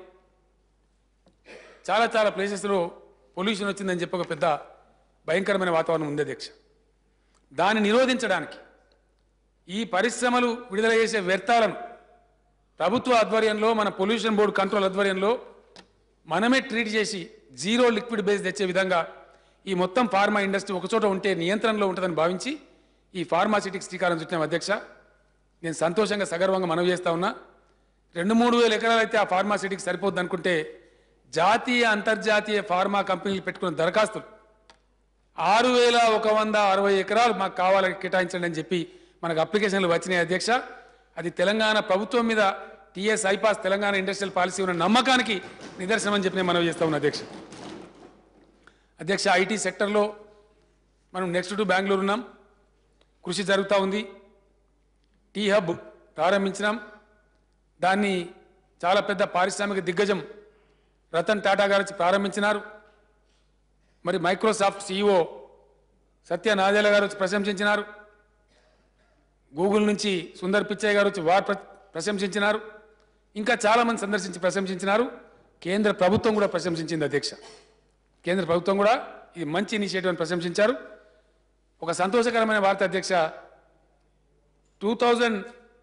చాలా చాలా ప్లేసెస్లో పొల్యూషన్ వచ్చిందని చెప్పి ఒక పెద్ద భయంకరమైన వాతావరణం ఉంది అధ్యక్ష దాన్ని నిరోధించడానికి ఈ పరిశ్రమలు విడుదల చేసే వ్యర్థాలను ప్రభుత్వ ఆధ్వర్యంలో మన పొల్యూషన్ బోర్డు కంట్రోల్ ఆధ్వర్యంలో మనమే ట్రీట్ చేసి జీరో లిక్విడ్ బేస్ తెచ్చే విధంగా ఈ మొత్తం ఫార్మా ఇండస్ట్రీ ఒకచోట ఉంటే నియంత్రణలో ఉంటుందని భావించి ఈ ఫార్మాసిటిక్ శ్రీకారం చుట్టినాం అధ్యక్ష నేను సంతోషంగా సగర్వంగా మనవి చేస్తా ఉన్నా రెండు మూడు వేల ఎకరాలు అయితే ఆ ఫార్మాసిటీకి సరిపోద్ది అనుకుంటే జాతీయ అంతర్జాతీయ ఫార్మా కంపెనీలు పెట్టుకున్న దరఖాస్తులు ఆరు వేల ఒక వంద అరవై ఎకరాలు మాకు కావాలని కేటాయించండి అని చెప్పి మనకు అప్లికేషన్లు వచ్చినాయి అధ్యక్ష అది తెలంగాణ ప్రభుత్వం మీద TS iPASS Telangana industrial policy ఉన్న నమ్మకానికి నిదర్శనం అని చెప్పి నేను మనవి చేస్తా ఉన్నా అధ్యక్ష అధ్యక్ష ఐటీ సెక్టర్లో మనం నెక్స్ట్ టు బెంగళూరు ఉన్నాం కృషి జరుగుతూ ఉంది టీ హబ్ ప్రారంభించినాం దాన్ని చాలా పెద్ద పారిశ్రామిక దిగ్గజం రతన్ టాటా గారు వచ్చి ప్రారంభించినారు మరి మైక్రోసాఫ్ట్ సీఈఓ సత్య నాదేల గారు వచ్చి ప్రశంసించినారు గూగుల్ నుంచి సుందర్ పిచ్చయ్య గారు వచ్చి వారు ప్ర- ప్రశంసించినారు ఇంకా చాలామంది సందర్శించి ప్రశంసించినారు కేంద్ర ప్రభుత్వం కూడా ప్రశంసించింది అధ్యక్ష కేంద్ర ప్రభుత్వం కూడా ఇది మంచి ఇనిషియేటివ్ అని ప్రశంసించారు ఒక సంతోషకరమైన వార్త అధ్యక్ష టూ థౌజండ్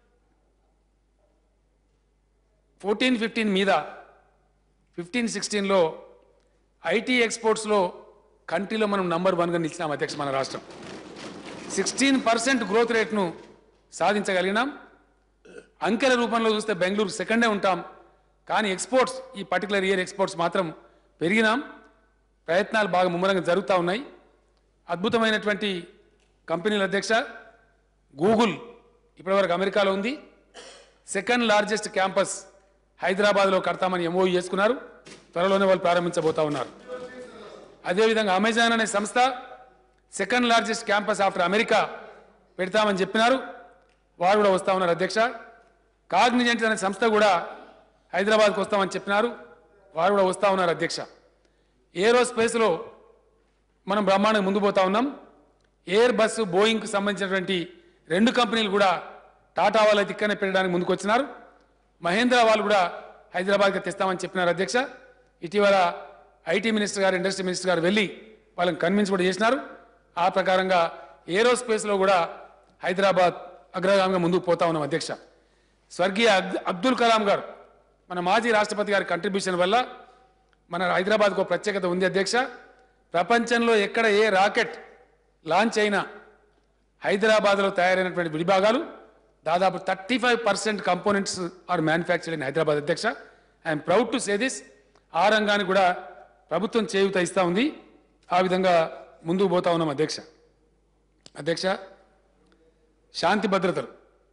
ఫోర్టీన్ ఫిఫ్టీన్ మీద ఫిఫ్టీన్ సిక్స్టీన్లో ఐటీ ఎక్స్పోర్ట్స్లో కంట్రీలో మనం నంబర్ వన్గా నిలిచినాం అధ్యక్ష మన రాష్ట్రం సిక్స్టీన్ పర్సెంట్ గ్రోత్ రేట్ను సాధించగలిగినాం అంకెల రూపంలో చూస్తే బెంగళూరు సెకండే ఉంటాం కానీ ఎక్స్పోర్ట్స్ ఈ పర్టికులర్ ఇయర్ ఎక్స్పోర్ట్స్ మాత్రం పెరిగినాం ప్రయత్నాలు బాగా ముమ్మరంగా జరుగుతూ ఉన్నాయి అద్భుతమైనటువంటి కంపెనీల అధ్యక్ష గూగుల్ ఇప్పటివరకు అమెరికాలో ఉంది సెకండ్ లార్జెస్ట్ క్యాంపస్ హైదరాబాద్లో కడతామని ఎంఓయూ చేసుకున్నారు త్వరలోనే వాళ్ళు ప్రారంభించబోతా ఉన్నారు అదేవిధంగా అమెజాన్ అనే సంస్థ second largest campus after America పెడతామని చెప్పినారు వారు కూడా వస్తా ఉన్నారు అధ్యక్ష కాగ్నిజెంట్ అనే సంస్థ కూడా హైదరాబాద్కు వస్తామని చెప్పినారు వారు కూడా వస్తా ఉన్నారు అధ్యక్ష ఏరోస్పేస్లో మనం బ్రహ్మాండంగా ముందు పోతా ఉన్నాం ఎయిర్ బస్సు బోయింగ్కి సంబంధించినటువంటి రెండు కంపెనీలు కూడా టాటా వాళ్ళ దిక్కనే పెట్టడానికి ముందుకు వచ్చినారు మహేంద్ర వాళ్ళు కూడా హైదరాబాద్కి తెస్తామని చెప్పినారు అధ్యక్ష ఇటీవల ఐటీ మినిస్టర్ గారు ఇండస్ట్రీ మినిస్టర్ గారు వెళ్ళి వాళ్ళని కన్విన్స్ కూడా చేసినారు ఆ ప్రకారంగా ఏరోస్పేస్లో కూడా హైదరాబాద్ అగ్రగామిగా ముందుకు పోతా ఉన్నాం అధ్యక్ష స్వర్గీయ అబ్- అబ్దుల్ కలాం గారు మన మాజీ రాష్ట్రపతి గారి కంట్రిబ్యూషన్ వల్ల మన హైదరాబాద్కు ఒక ప్రత్యేకత ఉంది అధ్యక్ష ప్రపంచంలో ఎక్కడ ఏ రాకెట్ లాంచ్ అయినా హైదరాబాద్లో తయారైనటువంటి విడిభాగాలు దాదాపు thirty five percent components are manufactured in Hyderabad అధ్యక్ష I'm proud to say this ఆ రంగానికి కూడా ప్రభుత్వం చేయూత ఇస్తా ఉంది ఆ విధంగా ముందుకు పోతా ఉన్నాం అధ్యక్ష అధ్యక్ష శాంతి భద్రతలు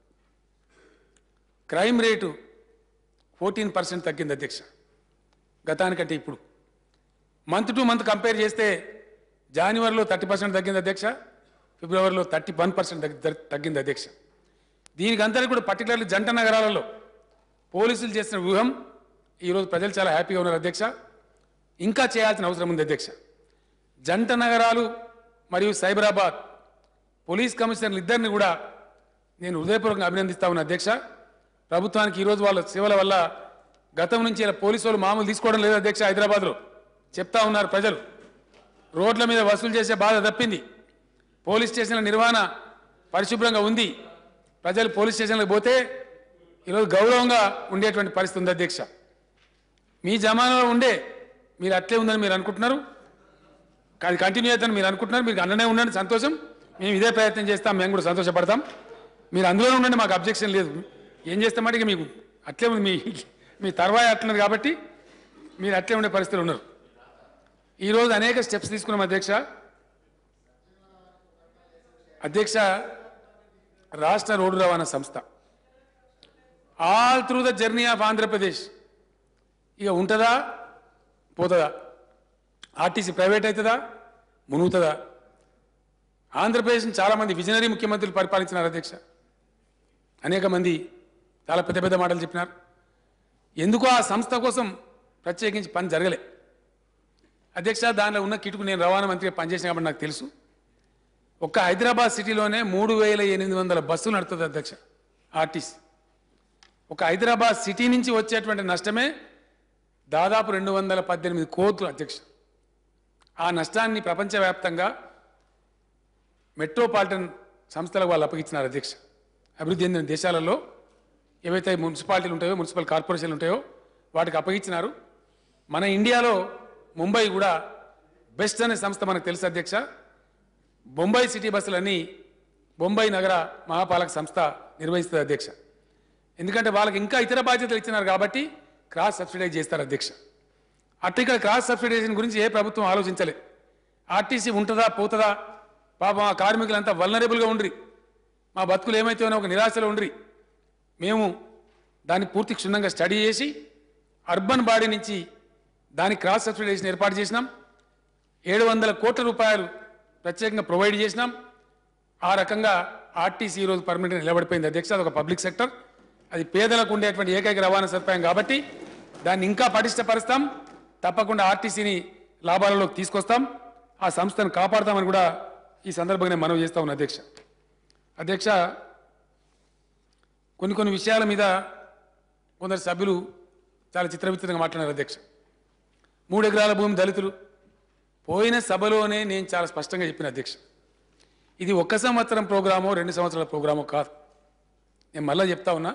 క్రైమ్ రేటు ఫోర్టీన్ పర్సెంట్ తగ్గింది అధ్యక్ష గతానికంటే ఇప్పుడు మంత్ టు మంత్ కంపేర్ చేస్తే జనవరిలో థర్టీ పర్సెంట్ తగ్గింది అధ్యక్ష ఫిబ్రవరిలో థర్టీ వన్ పర్సెంట్ తగ్గింది అధ్యక్ష దీనికి అంతటి కూడా పర్టికులర్లీ జంట నగరాలలో పోలీసులు చేసిన వ్యూహం ఈరోజు ప్రజలు చాలా హ్యాపీగా ఉన్నారు అధ్యక్ష ఇంకా చేయాల్సిన అవసరం ఉంది అధ్యక్ష జంట నగరాలు మరియు సైబరాబాద్ పోలీస్ కమిషనర్లు ఇద్దరిని కూడా నేను హృదయపూర్వకంగా అభినందిస్తా ఉన్నా అధ్యక్ష ప్రభుత్వానికి ఈరోజు వాళ్ళ సేవల వల్ల గతం నుంచి ఇలా పోలీసు వాళ్ళు మామూలు తీసుకోవడం లేదు అధ్యక్ష హైదరాబాద్లో చెప్తా ఉన్నారు ప్రజలు రోడ్ల మీద వసూలు చేసే బాధ తప్పింది పోలీస్ స్టేషన్ల నిర్వహణ పరిశుభ్రంగా ఉంది ప్రజలు పోలీస్ స్టేషన్లకు పోతే ఈరోజు గౌరవంగా ఉండేటువంటి పరిస్థితి ఉంది అధ్యక్ష మీ జమానాలో ఉండే మీరు అట్లే ఉందని మీరు అనుకుంటున్నారు అది కంటిన్యూ అవుతుందని మీరు అనుకుంటున్నారు మీరు అన్ననే ఉండండి సంతోషం మేము ఇదే ప్రయత్నం చేస్తాం మేము కూడా సంతోషపడతాం మీరు అందులోనే ఉండండి మాకు అబ్జెక్షన్ లేదు ఏం చేస్తామంటే ఇక మీకు అట్లే ఉంది మీ మీ తర్వాయి అట్లున్నది కాబట్టి మీరు అట్లే ఉండే పరిస్థితులు ఉన్నారు ఈరోజు అనేక స్టెప్స్ తీసుకున్నాం అధ్యక్ష అధ్యక్ష రాష్ట్ర రోడ్డు రవాణా సంస్థ all through the journey of Andhra Pradesh ఇక ఉంటుందా పోతుందా ఆర్టీసీ ప్రైవేట్ అవుతుందా మునుగుతుందా ఆంధ్రప్రదేశ్ని చాలామంది విజనరీ ముఖ్యమంత్రులు పరిపాలించినారు అధ్యక్ష అనేక మంది చాలా పెద్ద పెద్ద మాటలు చెప్పినారు ఎందుకో ఆ సంస్థ కోసం ప్రత్యేకించి పని జరగలే అధ్యక్ష దానిలో ఉన్న కిటుకు నేను రవాణా మంత్రిగా పనిచేసిన కాబట్టి నాకు తెలుసు ఒక్క హైదరాబాద్ సిటీలోనే మూడు వేల ఎనిమిది వందల బస్సులు నడుతుంది అధ్యక్ష ఆర్టీసీ ఒక హైదరాబాద్ సిటీ నుంచి వచ్చేటువంటి నష్టమే దాదాపు రెండు వందల పద్దెనిమిది కోట్లు అధ్యక్ష ఆ నష్టాన్ని ప్రపంచవ్యాప్తంగా మెట్రోపాలిటన్ సంస్థలకు వాళ్ళు అప్పగించినారు అధ్యక్ష అభివృద్ధి చెందిన దేశాలలో ఏవైతే మున్సిపాలిటీలు ఉంటాయో మున్సిపల్ కార్పొరేషన్లు ఉంటాయో వాటికి అప్పగించినారు మన ఇండియాలో ముంబై కూడా బెస్ట్ అనే సంస్థ మనకు తెలుసు అధ్యక్ష బొంబాయి సిటీ బస్సులన్నీ బొంబాయి నగర మహాపాలక సంస్థ నిర్వహిస్తుంది అధ్యక్ష ఎందుకంటే వాళ్ళకి ఇంకా ఇతర బాధ్యతలు ఇచ్చినారు కాబట్టి క్రాస్ సబ్సిడైజ్ చేస్తారు అధ్యక్ష అట్లా ఇక్కడ క్రాస్ సబ్సిడైజేషన్ గురించి ఏ ప్రభుత్వం ఆలోచించలే ఆర్టీసీ ఉంటుందా పోతుందా పాపం ఆ కార్మికులంతా వల్నరబుల్గా ఉండ్రి మా బతుకులు ఏమైతే ఒక నిరాశలో ఉండ్రి మేము దాన్ని పూర్తి క్షుణ్ణంగా స్టడీ చేసి అర్బన్ బాడీ నుంచి దాని క్రాస్ సబ్సిడైజేషన్ ఏర్పాటు చేసినాం ఏడు వందల కోట్ల రూపాయలు ప్రత్యేకంగా ప్రొవైడ్ చేసినాం ఆ రకంగా ఆర్టీసీ ఈరోజు పర్మనెంట్ నిలబడిపోయింది అధ్యక్ష అది ఒక పబ్లిక్ సెక్టర్ అది పేదలకు ఉండేటువంటి ఏకైక రవాణా సదుపాయం కాబట్టి దాన్ని ఇంకా పటిష్టపరుస్తాం తప్పకుండా ఆర్టీసీని లాభాలలోకి తీసుకొస్తాం ఆ సంస్థను కాపాడతామని కూడా ఈ సందర్భంగా నేను మనవి చేస్తా ఉన్నా అధ్యక్ష అధ్యక్ష కొన్ని కొన్ని విషయాల మీద కొందరు సభ్యులు చాలా చిత్రవిచిత్రంగా మాట్లాడారు అధ్యక్ష మూడు ఎకరాల భూమి దళితులు పోయిన సభలోనే నేను చాలా స్పష్టంగా చెప్పిన అధ్యక్ష ఇది ఒక్క సంవత్సరం ప్రోగ్రామో రెండు సంవత్సరాల ప్రోగ్రామో కాదు నేను మళ్ళీ చెప్తా ఉన్నా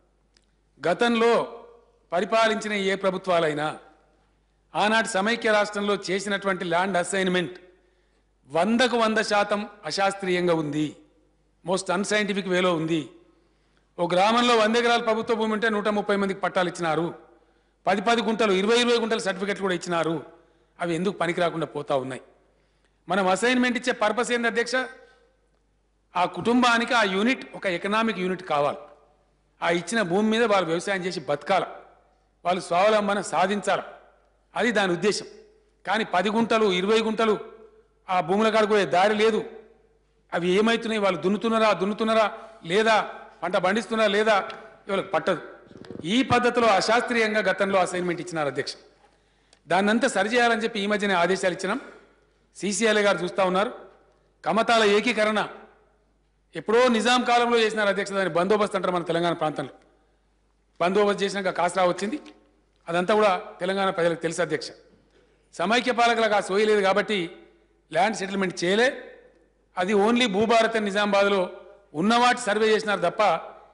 గతంలో పరిపాలించిన ఏ ప్రభుత్వాలైనా ఆనాటి సమైక్య రాష్ట్రంలో చేసినటువంటి ల్యాండ్ అసైన్మెంట్ వందకు వంద శాతం అశాస్త్రీయంగా ఉంది మోస్ట్ అన్సైంటిఫిక్ వేలో ఉంది ఓ గ్రామంలో వంద ఎకరాల ప్రభుత్వ భూమి ఉంటే నూట ముప్పై మందికి పట్టాలు ఇచ్చినారు పది పది గుంటలు ఇరవై ఇరవై గుంటల సర్టిఫికెట్లు కూడా ఇచ్చినారు అవి ఎందుకు పనికి రాకుండా పోతా ఉన్నాయి మనం అసైన్మెంట్ ఇచ్చే పర్పస్ ఏంది అధ్యక్ష ఆ కుటుంబానికి ఆ యూనిట్ ఒక ఎకనామిక్ యూనిట్ కావాలి ఆ ఇచ్చిన భూమి మీద వాళ్ళు వ్యవసాయం చేసి బతకాల వాళ్ళు స్వావలంబన సాధించాలి అది దాని ఉద్దేశం కానీ పది గుంటలు ఇరవై గుంటలు ఆ భూముల కాడికి పోయే దారి లేదు అవి ఏమవుతున్నాయి వాళ్ళు దున్నుతున్నారా దున్నుతున్నారా లేదా పంట పండిస్తున్నారా లేదా ఇవాళకి పట్టదు ఈ పద్ధతిలో అశాస్త్రీయంగా గతంలో అసైన్మెంట్ ఇచ్చినారు అధ్యక్ష దాన్నంతా సరిచేయాలని చెప్పి ఈ మధ్యనే ఆదేశాలు ఇచ్చినాం సీసీఎల్ఏ గారు చూస్తూ ఉన్నారు కమతాల ఏకీకరణ ఎప్పుడో నిజాం కాలంలో చేసినారు అధ్యక్ష దాని బందోబస్తు అంటారు మన తెలంగాణ ప్రాంతంలో బందోబస్తు చేసినాక కాసరా వచ్చింది అదంతా కూడా తెలంగాణ ప్రజలకు తెలుసు అధ్యక్ష సమైక్య పాలకులకు ఆ సోయి లేదు కాబట్టి ల్యాండ్ సెటిల్మెంట్ చేయలే అది ఓన్లీ భూభారత్ అండ్ నిజామాబాద్లో ఉన్నవాటి సర్వే చేసినారు తప్ప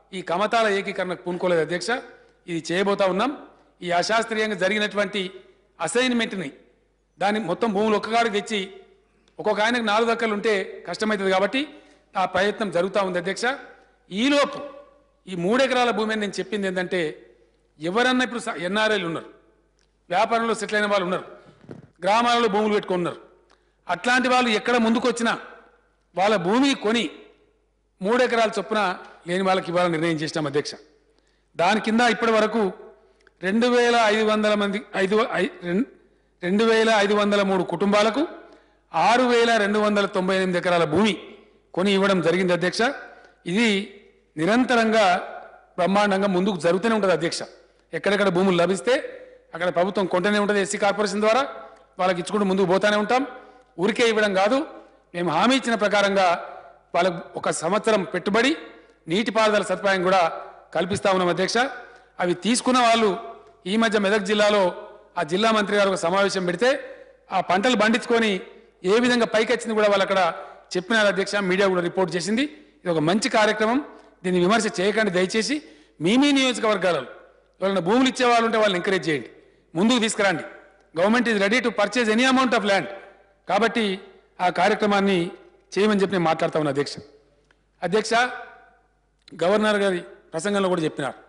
ఈ కమతాల ఏకీకరణకు పూనుకోలేదు అధ్యక్ష ఇది చేయబోతా ఉన్నాం ఈ అశాస్త్రీయంగా జరిగినటువంటి అసైన్మెంట్ని దాన్ని మొత్తం భూములు ఒక్కగాడికి తెచ్చి ఒక్కొక్క ఆయనకు నాలుగు దక్కలు ఉంటే కష్టమవుతుంది కాబట్టి ఆ ప్రయత్నం జరుగుతూ ఉంది అధ్యక్ష ఈలోపు ఈ మూడెకరాల భూమి అని నేను చెప్పింది ఏంటంటే ఎవరన్నా ఇప్పుడు ఎన్ఆర్ఐలు ఉన్నారు వ్యాపారంలో సెటిల్ అయిన వాళ్ళు ఉన్నారు గ్రామాలలో భూములు పెట్టుకుని ఉన్నారు అట్లాంటి వాళ్ళు ఎక్కడ ముందుకు వచ్చినా వాళ్ళ భూమి కొని మూడు ఎకరాల చొప్పున లేని వాళ్ళకి ఇవ్వాలని నిర్ణయం చేసినాం అధ్యక్ష దాని కింద ఇప్పటి వరకు రెండు వేల ఐదు వందల మంది ఐదు ఐ- రెం- రెండు వేల ఐదు వందల మూడు కుటుంబాలకు ఆరు వేల రెండు వందల తొంభై ఎనిమిది ఎకరాల భూమి కొని ఇవ్వడం జరిగింది అధ్యక్ష ఇది నిరంతరంగా బ్రహ్మాండంగా ముందుకు జరుగుతూనే ఉంటుంది అధ్యక్ష ఎక్కడెక్కడ భూములు లభిస్తే అక్కడ ప్రభుత్వం కొంటూనే ఉంటుంది ఎస్సీ కార్పొరేషన్ ద్వారా వాళ్ళకి ఇచ్చుకుంటూ ముందుకు పోతానే ఉంటాం ఊరికే ఇవ్వడం కాదు మేము హామీ ఇచ్చిన ప్రకారంగా వాళ్ళకు ఒక సంవత్సరం పెట్టుబడి నీటిపారుదల సదుపాయం కూడా కల్పిస్తా ఉన్నాం అధ్యక్ష అవి తీసుకున్న వాళ్ళు ఈ మధ్య మెదక్ జిల్లాలో ఆ జిల్లా మంత్రి గారు ఒక సమావేశం పెడితే ఆ పంటలు పండించుకొని ఏ విధంగా పైకొచ్చింది కూడా వాళ్ళు అక్కడ చెప్పినారు అధ్యక్ష మీడియా కూడా రిపోర్ట్ చేసింది ఇది ఒక మంచి కార్యక్రమం దీన్ని విమర్శ చేయకండి దయచేసి మీ మీ నియోజకవర్గాలలో ఎవరైనా భూములు ఇచ్చే వాళ్ళు ఉంటే వాళ్ళని ఎంకరేజ్ చేయండి ముందుకు తీసుకురండి government is ready to purchase any amount of land కాబట్టి ఆ కార్యక్రమాన్ని చేయమని చెప్పి నేను మాట్లాడుతా ఉన్నా అధ్యక్ష అధ్యక్ష గవర్నర్ గారి ప్రసంగంలో కూడా చెప్పినారు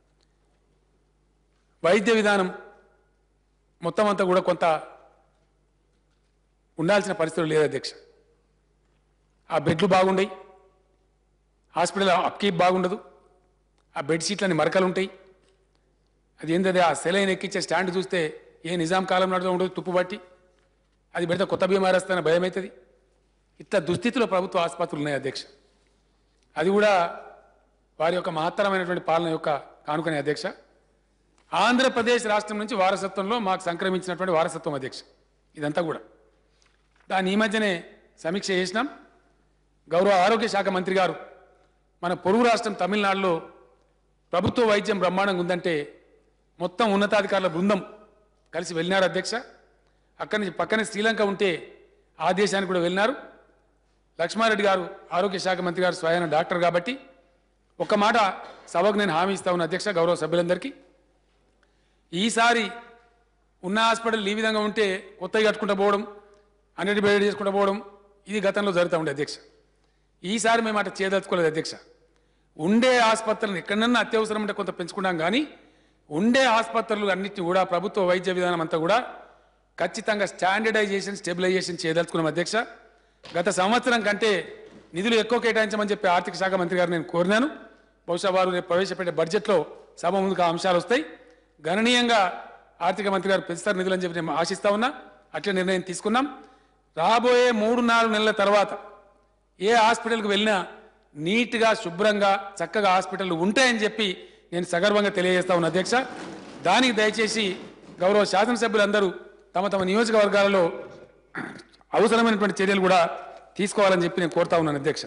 వైద్య విధానం మొత్తం అంతా కూడా కొంత ఉండాల్సిన పరిస్థితులు లేదు అధ్యక్ష ఆ బెడ్లు బాగుండయి హాస్పిటల్ అప్కీప్ బాగుండదు ఆ బెడ్షీట్లని మరకలు ఉంటాయి అది ఏంటది ఆ సెలైన్ ఎక్కించే స్టాండ్ చూస్తే ఏ నిజాం కాలం నాటితో ఉండదు తుప్పు పట్టి అది పెడితే కొత్త బీమారి వస్తుందని భయం అవుతుంది ఇట్లా దుస్థితిలో ప్రభుత్వ ఆసుపత్రులు ఉన్నాయి అధ్యక్ష అది కూడా వారి యొక్క మహత్తరమైనటువంటి పాలన యొక్క కానుకనే అధ్యక్ష ఆంధ్రప్రదేశ్ రాష్ట్రం నుంచి వారసత్వంలో మాకు సంక్రమించినటువంటి వారసత్వం అధ్యక్ష ఇదంతా కూడా దాన్ని ఈ మధ్యనే సమీక్ష చేసినాం గౌరవ ఆరోగ్య శాఖ మంత్రి గారు మన పొరుగు రాష్ట్రం తమిళనాడులో ప్రభుత్వ వైద్యం బ్రహ్మాండంగా ఉందంటే మొత్తం ఉన్నతాధికారుల బృందం కలిసి వెళ్ళినారు అధ్యక్ష అక్కడి నుంచి పక్కనే శ్రీలంక ఉంటే ఆ దేశానికి కూడా వెళ్ళినారు లక్ష్మారెడ్డి గారు ఆరోగ్య శాఖ మంత్రి గారు స్వయాన డాక్టర్ కాబట్టి ఒక మాట సభకు నేను హామీ ఇస్తా ఉన్న అధ్యక్ష గౌరవ సభ్యులందరికీ ఈసారి ఉన్న హాస్పిటల్ ఈ విధంగా ఉంటే కొత్తగా కట్టుకుంటూ పోవడం అన్నిటి బేడ్ చేసుకుంటూ పోవడం ఇది గతంలో జరుగుతూ ఉండే అధ్యక్ష ఈసారి మేము అట్లా చేయదలుచుకోలేదు అధ్యక్ష ఉండే ఆసుపత్రులను ఎక్కడన్నా అత్యవసరం ఉంటే కొంత పెంచుకున్నాం కానీ ఉండే ఆసుపత్రులు అన్నిటిని కూడా ప్రభుత్వ వైద్య విధానం అంతా కూడా ఖచ్చితంగా స్టాండర్డైజేషన్ స్టెబిలైజేషన్ చేయదలుచుకున్నాం అధ్యక్ష గత సంవత్సరం కంటే నిధులు ఎక్కువ కేటాయించమని చెప్పి ఆర్థిక శాఖ మంత్రి గారు నేను కోరినాను బహుశా వారు రేపు ప్రవేశపెట్టే బడ్జెట్లో సభ ముందుకు ఆ అంశాలు వస్తాయి గణనీయంగా ఆర్థిక మంత్రి గారు పెంచుతారు నిధులు అని చెప్పి నేను ఆశిస్తా ఉన్నా అట్లే నిర్ణయం తీసుకున్నాం రాబోయే మూడు నాలుగు నెలల తర్వాత ఏ హాస్పిటల్కి వెళ్ళినా నీట్గా శుభ్రంగా చక్కగా హాస్పిటల్ ఉంటాయని చెప్పి నేను సగర్వంగా తెలియజేస్తా ఉన్నా అధ్యక్ష దానికి దయచేసి గౌరవ శాసనసభ్యులందరూ తమ తమ నియోజకవర్గాలలో అవసరమైనటువంటి చర్యలు కూడా తీసుకోవాలని చెప్పి నేను కోరుతా ఉన్నాను అధ్యక్ష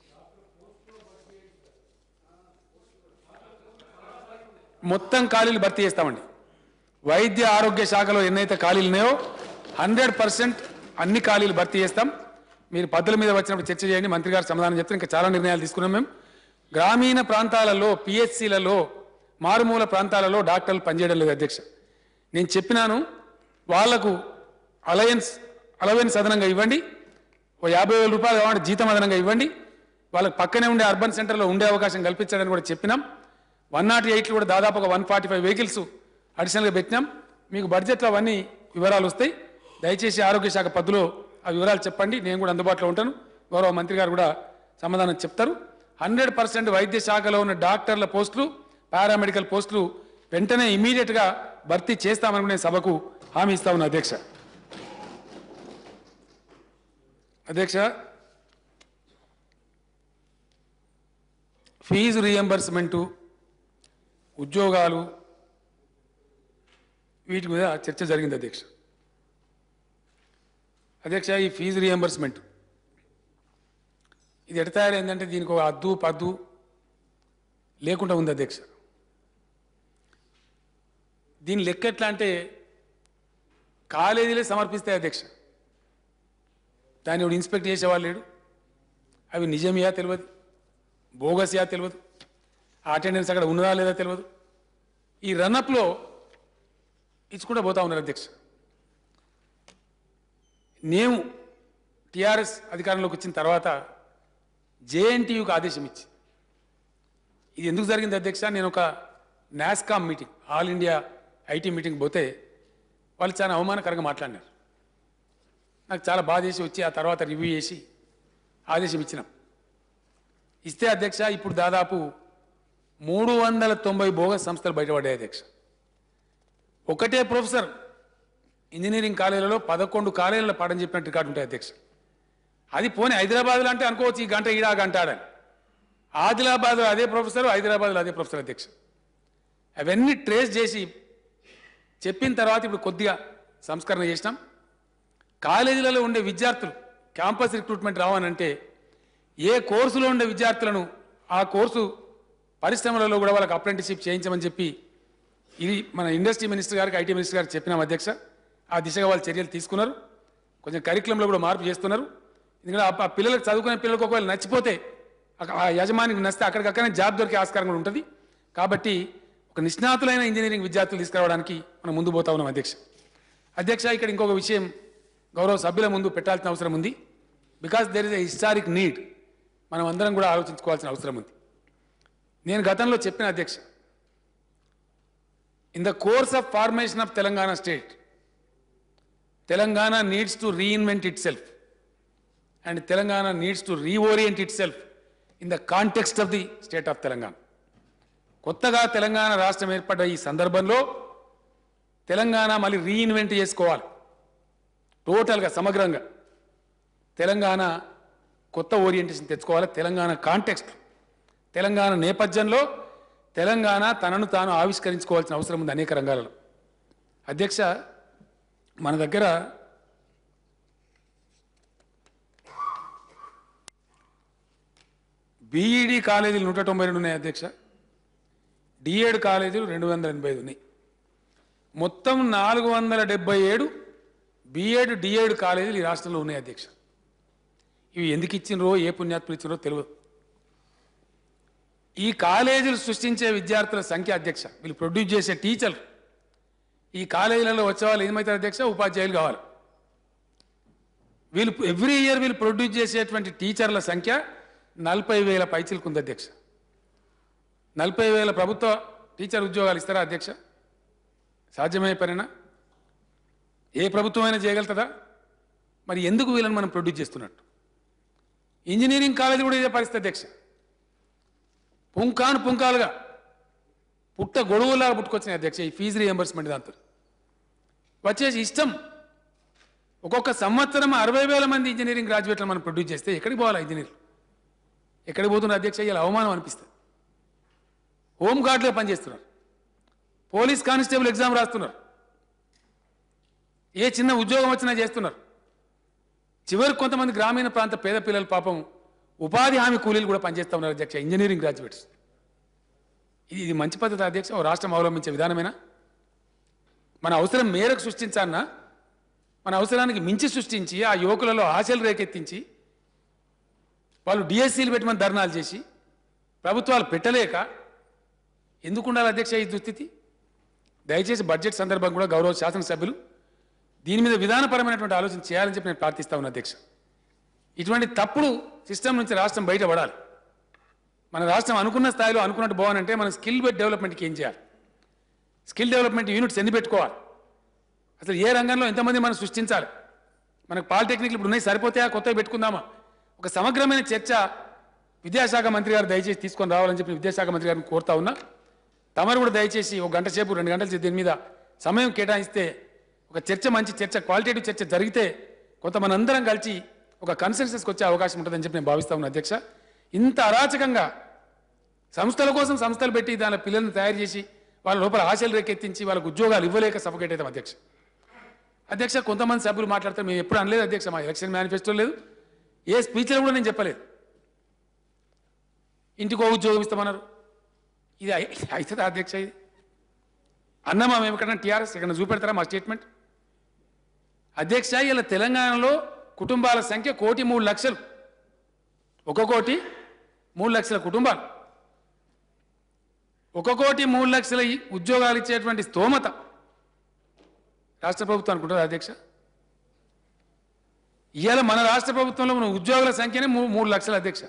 మొత్తం ఖాళీలు భర్తీ చేస్తామండి వైద్య ఆరోగ్య శాఖలో ఎన్నైతే ఖాళీలు ఉన్నాయో హండ్రెడ్ పర్సెంట్ అన్ని ఖాళీలు భర్తీ చేస్తాం మీరు పద్ధతుల మీద వచ్చినప్పుడు చర్చ చేయండి మంత్రి గారు సమాధానం చెప్తే ఇంకా చాలా నిర్ణయాలు తీసుకున్నాం మేము గ్రామీణ ప్రాంతాలలో పిహెచ్సిలలో మారుమూల ప్రాంతాలలో డాక్టర్లు పనిచేయడం లేదు అధ్యక్ష నేను చెప్పినాను వాళ్లకు అలయన్స్ అలవెన్స్ అదనంగా ఇవ్వండి ఓ యాభై వేల రూపాయలు కావాలంటే జీతం అదనంగా ఇవ్వండి వాళ్ళకి పక్కనే ఉండే అర్బన్ సెంటర్లో ఉండే అవకాశం కల్పించడానికి కూడా చెప్పినాం వన్ నాట్ ఎయిట్లు కూడా దాదాపు ఒక వన్ ఫార్టీ ఫైవ్ వెహికల్స్ అడిషనల్గా పెట్టినాం మీకు బడ్జెట్లో అవన్నీ వివరాలు వస్తాయి దయచేసి ఆరోగ్య శాఖ పద్ధతిలో ఆ వివరాలు చెప్పండి నేను కూడా అందుబాటులో ఉంటాను గౌరవ మంత్రి గారు కూడా సమాధానం చెప్తారు హండ్రెడ్ పర్సెంట్ వైద్య శాఖలో ఉన్న డాక్టర్ల పోస్టులు పారామెడికల్ పోస్టులు వెంటనే ఇమీడియట్గా భర్తీ చేస్తామని కూడా నేను సభకు హామీ ఇస్తా ఉన్నా అధ్యక్ష అధ్యక్ష ఫీజు రియంబర్స్మెంటు ఉద్యోగాలు వీటి మీద చర్చ జరిగింది అధ్యక్ష అధ్యక్ష ఈ ఫీజు రియంబర్స్మెంట్ ఇది ఎట తయారైందంటే దీనికి ఒక అద్దు పద్దు లేకుండా ఉంది అధ్యక్ష దీని లెక్క ఎట్లా అంటే కాలేజీలే సమర్పిస్తాయి అధ్యక్ష దాన్ని ఒకడు ఇన్స్పెక్ట్ చేసేవాళ్ళు లేడు అవి నిజమియా తెలియదు బోగసియా తెలియదు ఆ అటెండెన్స్ అక్కడ ఉన్నదా లేదా తెలియదు ఈ రన్అప్లో ఇచ్చుకుంటూ పోతా ఉన్నారు అధ్యక్ష మేము టీఆర్ఎస్ అధికారంలోకి వచ్చిన తర్వాత జేఎన్టీయూకి ఆదేశం ఇచ్చి ఇది ఎందుకు జరిగింది అధ్యక్ష నేను ఒక NASSCOM meeting all India IT meeting పోతే వాళ్ళు చాలా అవమానకరంగా మాట్లాడినారు నాకు చాలా బాధ చేసి వచ్చి ఆ తర్వాత రివ్యూ చేసి ఆదేశం ఇచ్చినాం ఇస్తే అధ్యక్ష ఇప్పుడు దాదాపు మూడు వందల తొంభై బోగస్ సంస్థలు బయటపడ్డాయి అధ్యక్ష ఒకటే ప్రొఫెసర్ ఇంజనీరింగ్ కాలేజీలలో పదకొండు కాలేజీల పాఠం చెప్పినట్టు రికార్డు ఉంటాయి అధ్యక్ష అది పోనీ హైదరాబాద్లో అంటే అనుకోవచ్చు ఈ గంట ఈడా గంట ఆడని ఆదిలాబాద్లో అదే ప్రొఫెసర్ హైదరాబాద్లో అదే ప్రొఫెసర్ అధ్యక్ష అవన్నీ ట్రేస్ చేసి చెప్పిన తర్వాత ఇప్పుడు కొద్దిగా సంస్కరణ చేసినాం కాలేజీలలో ఉండే విద్యార్థులు క్యాంపస్ రిక్రూట్మెంట్ రావాలంటే ఏ కోర్సులో ఉండే విద్యార్థులను ఆ కోర్సు పరిశ్రమలలో కూడా వాళ్ళకి అప్రెంటిస్షిప్ చేయించమని చెప్పి ఇది మన ఇండస్ట్రీ మినిస్టర్ గారికి ఐటీ మినిస్టర్ గారికి చెప్పినాం అధ్యక్ష ఆ దిశగా వాళ్ళు చర్యలు తీసుకున్నారు కొంచెం కరికులంలో కూడా మార్పు చేస్తున్నారు ఎందుకంటే ఆ- ఆ పిల్లలకు చదువుకునే పిల్లలకు ఒకవేళ నచ్చిపోతే అక- ఆ యజమానికి నచ్చితే అక్కడికక్కడనే జాబ్ దొరికే ఆస్కారం కూడా ఉంటుంది కాబట్టి ఒక నిష్ణాతులైన ఇంజనీరింగ్ విద్యార్థులు తీసుకురావడానికి మనం ముందు పోతా ఉన్నాం అధ్యక్ష అధ్యక్ష ఇక్కడ ఇంకొక విషయం గౌరవ సభ్యుల ముందు పెట్టాల్సిన అవసరం ఉంది because there is a historic need మనం అందరం కూడా ఆలోచించుకోవాల్సిన అవసరం ఉంది నేను గతంలో చెప్పిన అధ్యక్ష in the course of formation of Telangana state Telangana needs to reinvent itself and Telangana needs to reorient itself in the context of the state of Telangana కొత్తగా తెలంగాణ రాష్ట్రం ఏర్పడ్డ ఈ సందర్భంలో తెలంగాణ మళ్ళీ రీఇన్వెంట్ చేసుకోవాలి టోటల్గా సమగ్రంగా తెలంగాణ కొత్త ఓరియంటేషన్ తెచ్చుకోవాలి తెలంగాణ కాంటెక్స్ట్ తెలంగాణ నేపథ్యంలో తెలంగాణ తనను తాను ఆవిష్కరించుకోవాల్సిన అవసరం ఉంది అనేక రంగాలలో అధ్యక్ష మన దగ్గర బీఈడి కాలేజీలు నూట తొంభై రెండు ఉన్నాయి అధ్యక్ష డిఎడ్ కాలేజీలు రెండు వందల ఎనభై ఐదు ఉన్నాయి మొత్తం నాలుగు వందల డెబ్బై ఏడు బిఎడ్ డిఎడ్ కాలేజీలు ఈ రాష్ట్రంలో ఉన్నాయి అధ్యక్ష ఇవి ఎందుకు ఇచ్చినరో ఏ పుణ్యాత్ములు ఇచ్చినరో తెలియదు ఈ కాలేజీలు సృష్టించే విద్యార్థుల సంఖ్య అధ్యక్ష వీళ్ళు ప్రొడ్యూస్ చేసే టీచర్లు ఈ కాలేజీలలో వచ్చే వాళ్ళు ఏమవుతారు అధ్యక్ష ఉపాధ్యాయులు కావాలి వీళ్ళు ఎవ్రీ ఇయర్ వీళ్ళు ప్రొడ్యూస్ చేసేటువంటి టీచర్ల సంఖ్య నలభై వేల పైచిలకు ఉంది అధ్యక్ష నలభై వేల ప్రభుత్వ టీచర్ ఉద్యోగాలు ఇస్తారా అధ్యక్ష సాధ్యమయ్యే పనేనా ఏ ప్రభుత్వమైనా చేయగలుగుతుందా మరి ఎందుకు వీళ్ళని మనం ప్రొడ్యూస్ చేస్తున్నట్టు ఇంజనీరింగ్ కాలేజీ కూడా ఇదే పరిస్థితి అధ్యక్ష పుంకాను పుంకాలుగా పుట్ట గొడవలాగా పుట్టుకొచ్చినాయి అధ్యక్ష ఈ ఫీజు రియంబర్స్మెంట్ దాంతో వచ్చేసి ఇష్టం ఒక్కొక్క సంవత్సరం అరవై వేల మంది ఇంజనీరింగ్ గ్రాడ్యుయేట్లు మనం ప్రొడ్యూస్ చేస్తే ఎక్కడికి పోవాలి ఇంజనీర్లు ఎక్కడికి పోతున్న అధ్యక్ష ఇలా అవమానం అనిపిస్తుంది హోమ్ గార్డులో పనిచేస్తున్నారు పోలీస్ కానిస్టేబుల్ ఎగ్జామ్ రాస్తున్నారు ఏ చిన్న ఉద్యోగం వచ్చినా చేస్తున్నారు చివరికి కొంతమంది గ్రామీణ ప్రాంత పేద పిల్లల పాపం ఉపాధి హామీ కూలీలు కూడా పనిచేస్తూ ఉన్నారు అధ్యక్ష ఇంజనీరింగ్ గ్రాడ్యుయేట్స్ ఇది ఇది మంచి పద్ధతి అధ్యక్ష ఓ రాష్ట్రం అవలంబించే విధానమేనా మన అవసరం మేరకు సృష్టించాలన్నా మన అవసరానికి మించి సృష్టించి ఆ యువకులలో ఆశలు రేకెత్తించి వాళ్ళు డిఎస్సీలు పెట్టమని ధర్నాలు చేసి ప్రభుత్వాలు పెట్టలేక ఎందుకు ఉండాలి అధ్యక్ష ఈ దుస్థితి దయచేసి బడ్జెట్ సందర్భం కూడా గౌరవ శాసనసభ్యులు దీని మీద విధానపరమైనటువంటి ఆలోచన చేయాలని చెప్పి నేను ప్రార్థిస్తా ఉన్నా అధ్యక్ష ఇటువంటి తప్పుడు సిస్టమ్ నుంచి రాష్ట్రం బయటపడాలి మన రాష్ట్రం అనుకున్న స్థాయిలో అనుకున్నట్టు పోవాలంటే మనం స్కిల్ బెడ్ డెవలప్మెంట్కి ఏం చేయాలి స్కిల్ డెవలప్మెంట్ యూనిట్స్ ఎన్ని పెట్టుకోవాలి అసలు ఏ రంగంలో ఎంతమంది మనం సృష్టించాలి మనకు పాలిటెక్నిక్లు ఇప్పుడు ఉన్నాయి సరిపోతాయా కొత్తవి పెట్టుకుందామా ఒక సమగ్రమైన చర్చ విద్యాశాఖ మంత్రి గారు దయచేసి తీసుకొని రావాలని చెప్పి విద్యాశాఖ మంత్రి గారిని కోరుతా ఉన్నా తమరు కూడా దయచేసి ఒక గంట సేపు రెండు గంటల సేపు దీని మీద సమయం కేటాయిస్తే ఒక చర్చ మంచి చర్చ క్వాలిటేటివ్ చర్చ జరిగితే కొంత మనందరం కలిసి ఒక కన్సెన్సస్కి వచ్చే అవకాశం ఉంటుందని చెప్పి నేను భావిస్తా ఉన్నా అధ్యక్ష ఇంత అరాచకంగా సంస్థల కోసం సంస్థలు పెట్టి దాని పిల్లల్ని తయారు చేసి వాళ్ళ లోపల ఆశలు రేకెత్తించి వాళ్ళకు ఉద్యోగాలు ఇవ్వలేక సఫకేట్ అవుతాం అధ్యక్ష అధ్యక్ష కొంతమంది సభ్యులు మాట్లాడితే మేము ఎప్పుడు అనలేదు అధ్యక్ష మా ఎలక్షన్ మేనిఫెస్టో లేదు ఏ స్పీచ్లో కూడా నేను చెప్పలేదు ఇంటికో ఉద్యోగం ఇస్తామన్నారు ఇది అయి- అవుతుందా అధ్యక్ష ఇది అన్నమా మేము ఎక్కడన్నా టీఆర్ఎస్ ఎక్కడ చూపెడతారా మా స్టేట్మెంట్ అధ్యక్ష ఇలా తెలంగాణలో కుటుంబాల సంఖ్య కోటి మూడు లక్షలు ఒక కోటి మూడు లక్షల కుటుంబాలు ఒక కోటి మూడు లక్షల ఈ ఉద్యోగాలు ఇచ్చేటువంటి స్తోమత రాష్ట్ర ప్రభుత్వం అనుకుంటారు అధ్యక్ష ఇవాళ మన రాష్ట్ర ప్రభుత్వంలో ఉన్న ఉద్యోగుల సంఖ్యనే మూ- మూడు లక్షల అధ్యక్ష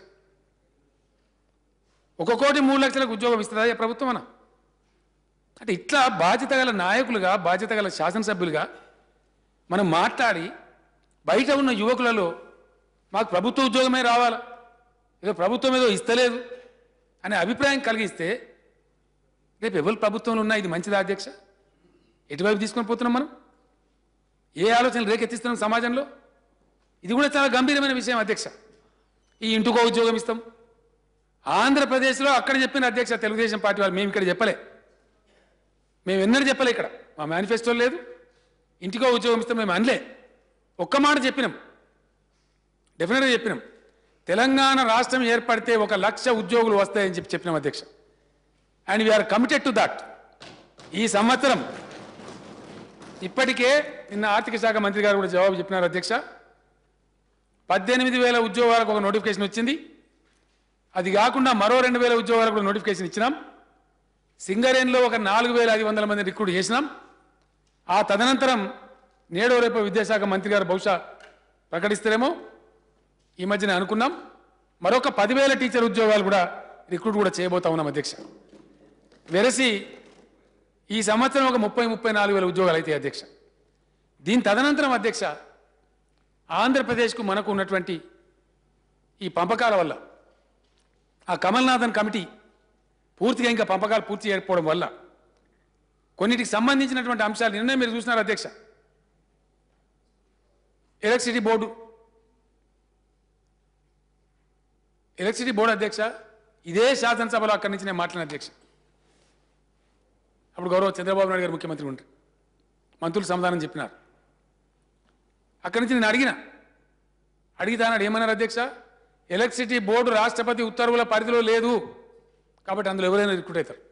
ఒక కోటి మూడు లక్షలకు ఉద్యోగం ఇస్తుందా ఈ ప్రభుత్వం అన్న అంటే ఇట్లా బాధ్యత గల నాయకులుగా బాధ్యత గల శాసనసభ్యులుగా మనం మాట్లాడి బయట ఉన్న యువకులలో మాకు ప్రభుత్వ ఉద్యోగమే రావాలా ఏదో ప్రభుత్వం ఏదో ఇస్తలేదు అనే అభిప్రాయం కలిగిస్తే రేపు ఎవరు ప్రభుత్వంలో ఉన్నా ఇది మంచిదా అధ్యక్ష ఎటువైపు తీసుకొని పోతున్నాం మనం ఏ ఆలోచనలు రేకెత్తిస్తున్నాం సమాజంలో ఇది కూడా చాలా గంభీరమైన విషయం అధ్యక్ష ఈ ఇంటికో ఉద్యోగం ఇస్తాం ఆంధ్రప్రదేశ్లో అక్కడ చెప్పిన అధ్యక్ష తెలుగుదేశం పార్టీ వాళ్ళు మేము ఇక్కడ చెప్పలే మేము ఎన్నడూ చెప్పలే ఇక్కడ మా మేనిఫెస్టో లేదు ఇంటికో ఉద్యోగం ఇస్తాం మేము అనలే ఒక్క మాట చెప్పినాం డెఫినెట్గా చెప్పినాం తెలంగాణ రాష్ట్రం ఏర్పడితే ఒక లక్ష ఉద్యోగులు వస్తాయని చెప్పి చెప్పినాం అధ్యక్ష and we're committed to that ఈ సంవత్సరం ఇప్పటికే నిన్న ఆర్థిక శాఖ మంత్రి గారు కూడా జవాబు చెప్పినారు అధ్యక్ష పద్దెనిమిది వేల ఉద్యోగాలకు ఒక నోటిఫికేషన్ వచ్చింది అది కాకుండా మరో రెండు వేల ఉద్యోగాలకు కూడా నోటిఫికేషన్ ఇచ్చినాం సింగరేన్లో ఒక నాలుగు వేల ఐదు వందల మంది రిక్రూట్ చేసినాం ఆ తదనంతరం నేడో రేపు విద్యాశాఖ మంత్రి గారు బహుశా ప్రకటిస్తారేమో ఈ మధ్యన అనుకున్నాం మరొక పదివేల టీచర్ ఉద్యోగాలు కూడా రిక్రూట్ కూడా చేయబోతా ఉన్నాం అధ్యక్ష వెరసి ఈ సంవత్సరం ఒక ముప్పై ముప్పై నాలుగు వేల ఉద్యోగాలు అయితే అధ్యక్ష దీని తదనంతరం అధ్యక్ష ఆంధ్రప్రదేశ్కు మనకు ఉన్నటువంటి ఈ పంపకాల వల్ల ఆ కమల్నాథన్ కమిటీ పూర్తిగా ఇంకా పంపకాలు పూర్తి చేయకపోవడం వల్ల కొన్నిటికి సంబంధించినటువంటి అంశాలు నిన్నే మీరు చూసినారు అధ్యక్ష ఎలక్ట్రిసిటీ బోర్డు ఎలక్ట్రిసిటీ బోర్డు అధ్యక్ష ఇదే శాసనసభలో అక్కడి నుంచి నేను మాట్లాడిన అధ్యక్ష అప్పుడు గౌరవ చంద్రబాబు నాయుడు గారు ముఖ్యమంత్రి ఉంటారు మంత్రులు సమాధానం చెప్పినారు అక్కడి నుంచి నేను అడిగిన అడిగితే అన్నాడు ఏమన్నారు అధ్యక్ష ఎలక్ట్రిసిటీ బోర్డు రాష్ట్రపతి ఉత్తర్వుల పరిధిలో లేదు కాబట్టి అందులో ఎవరైనా రిక్రూట్ అవుతారు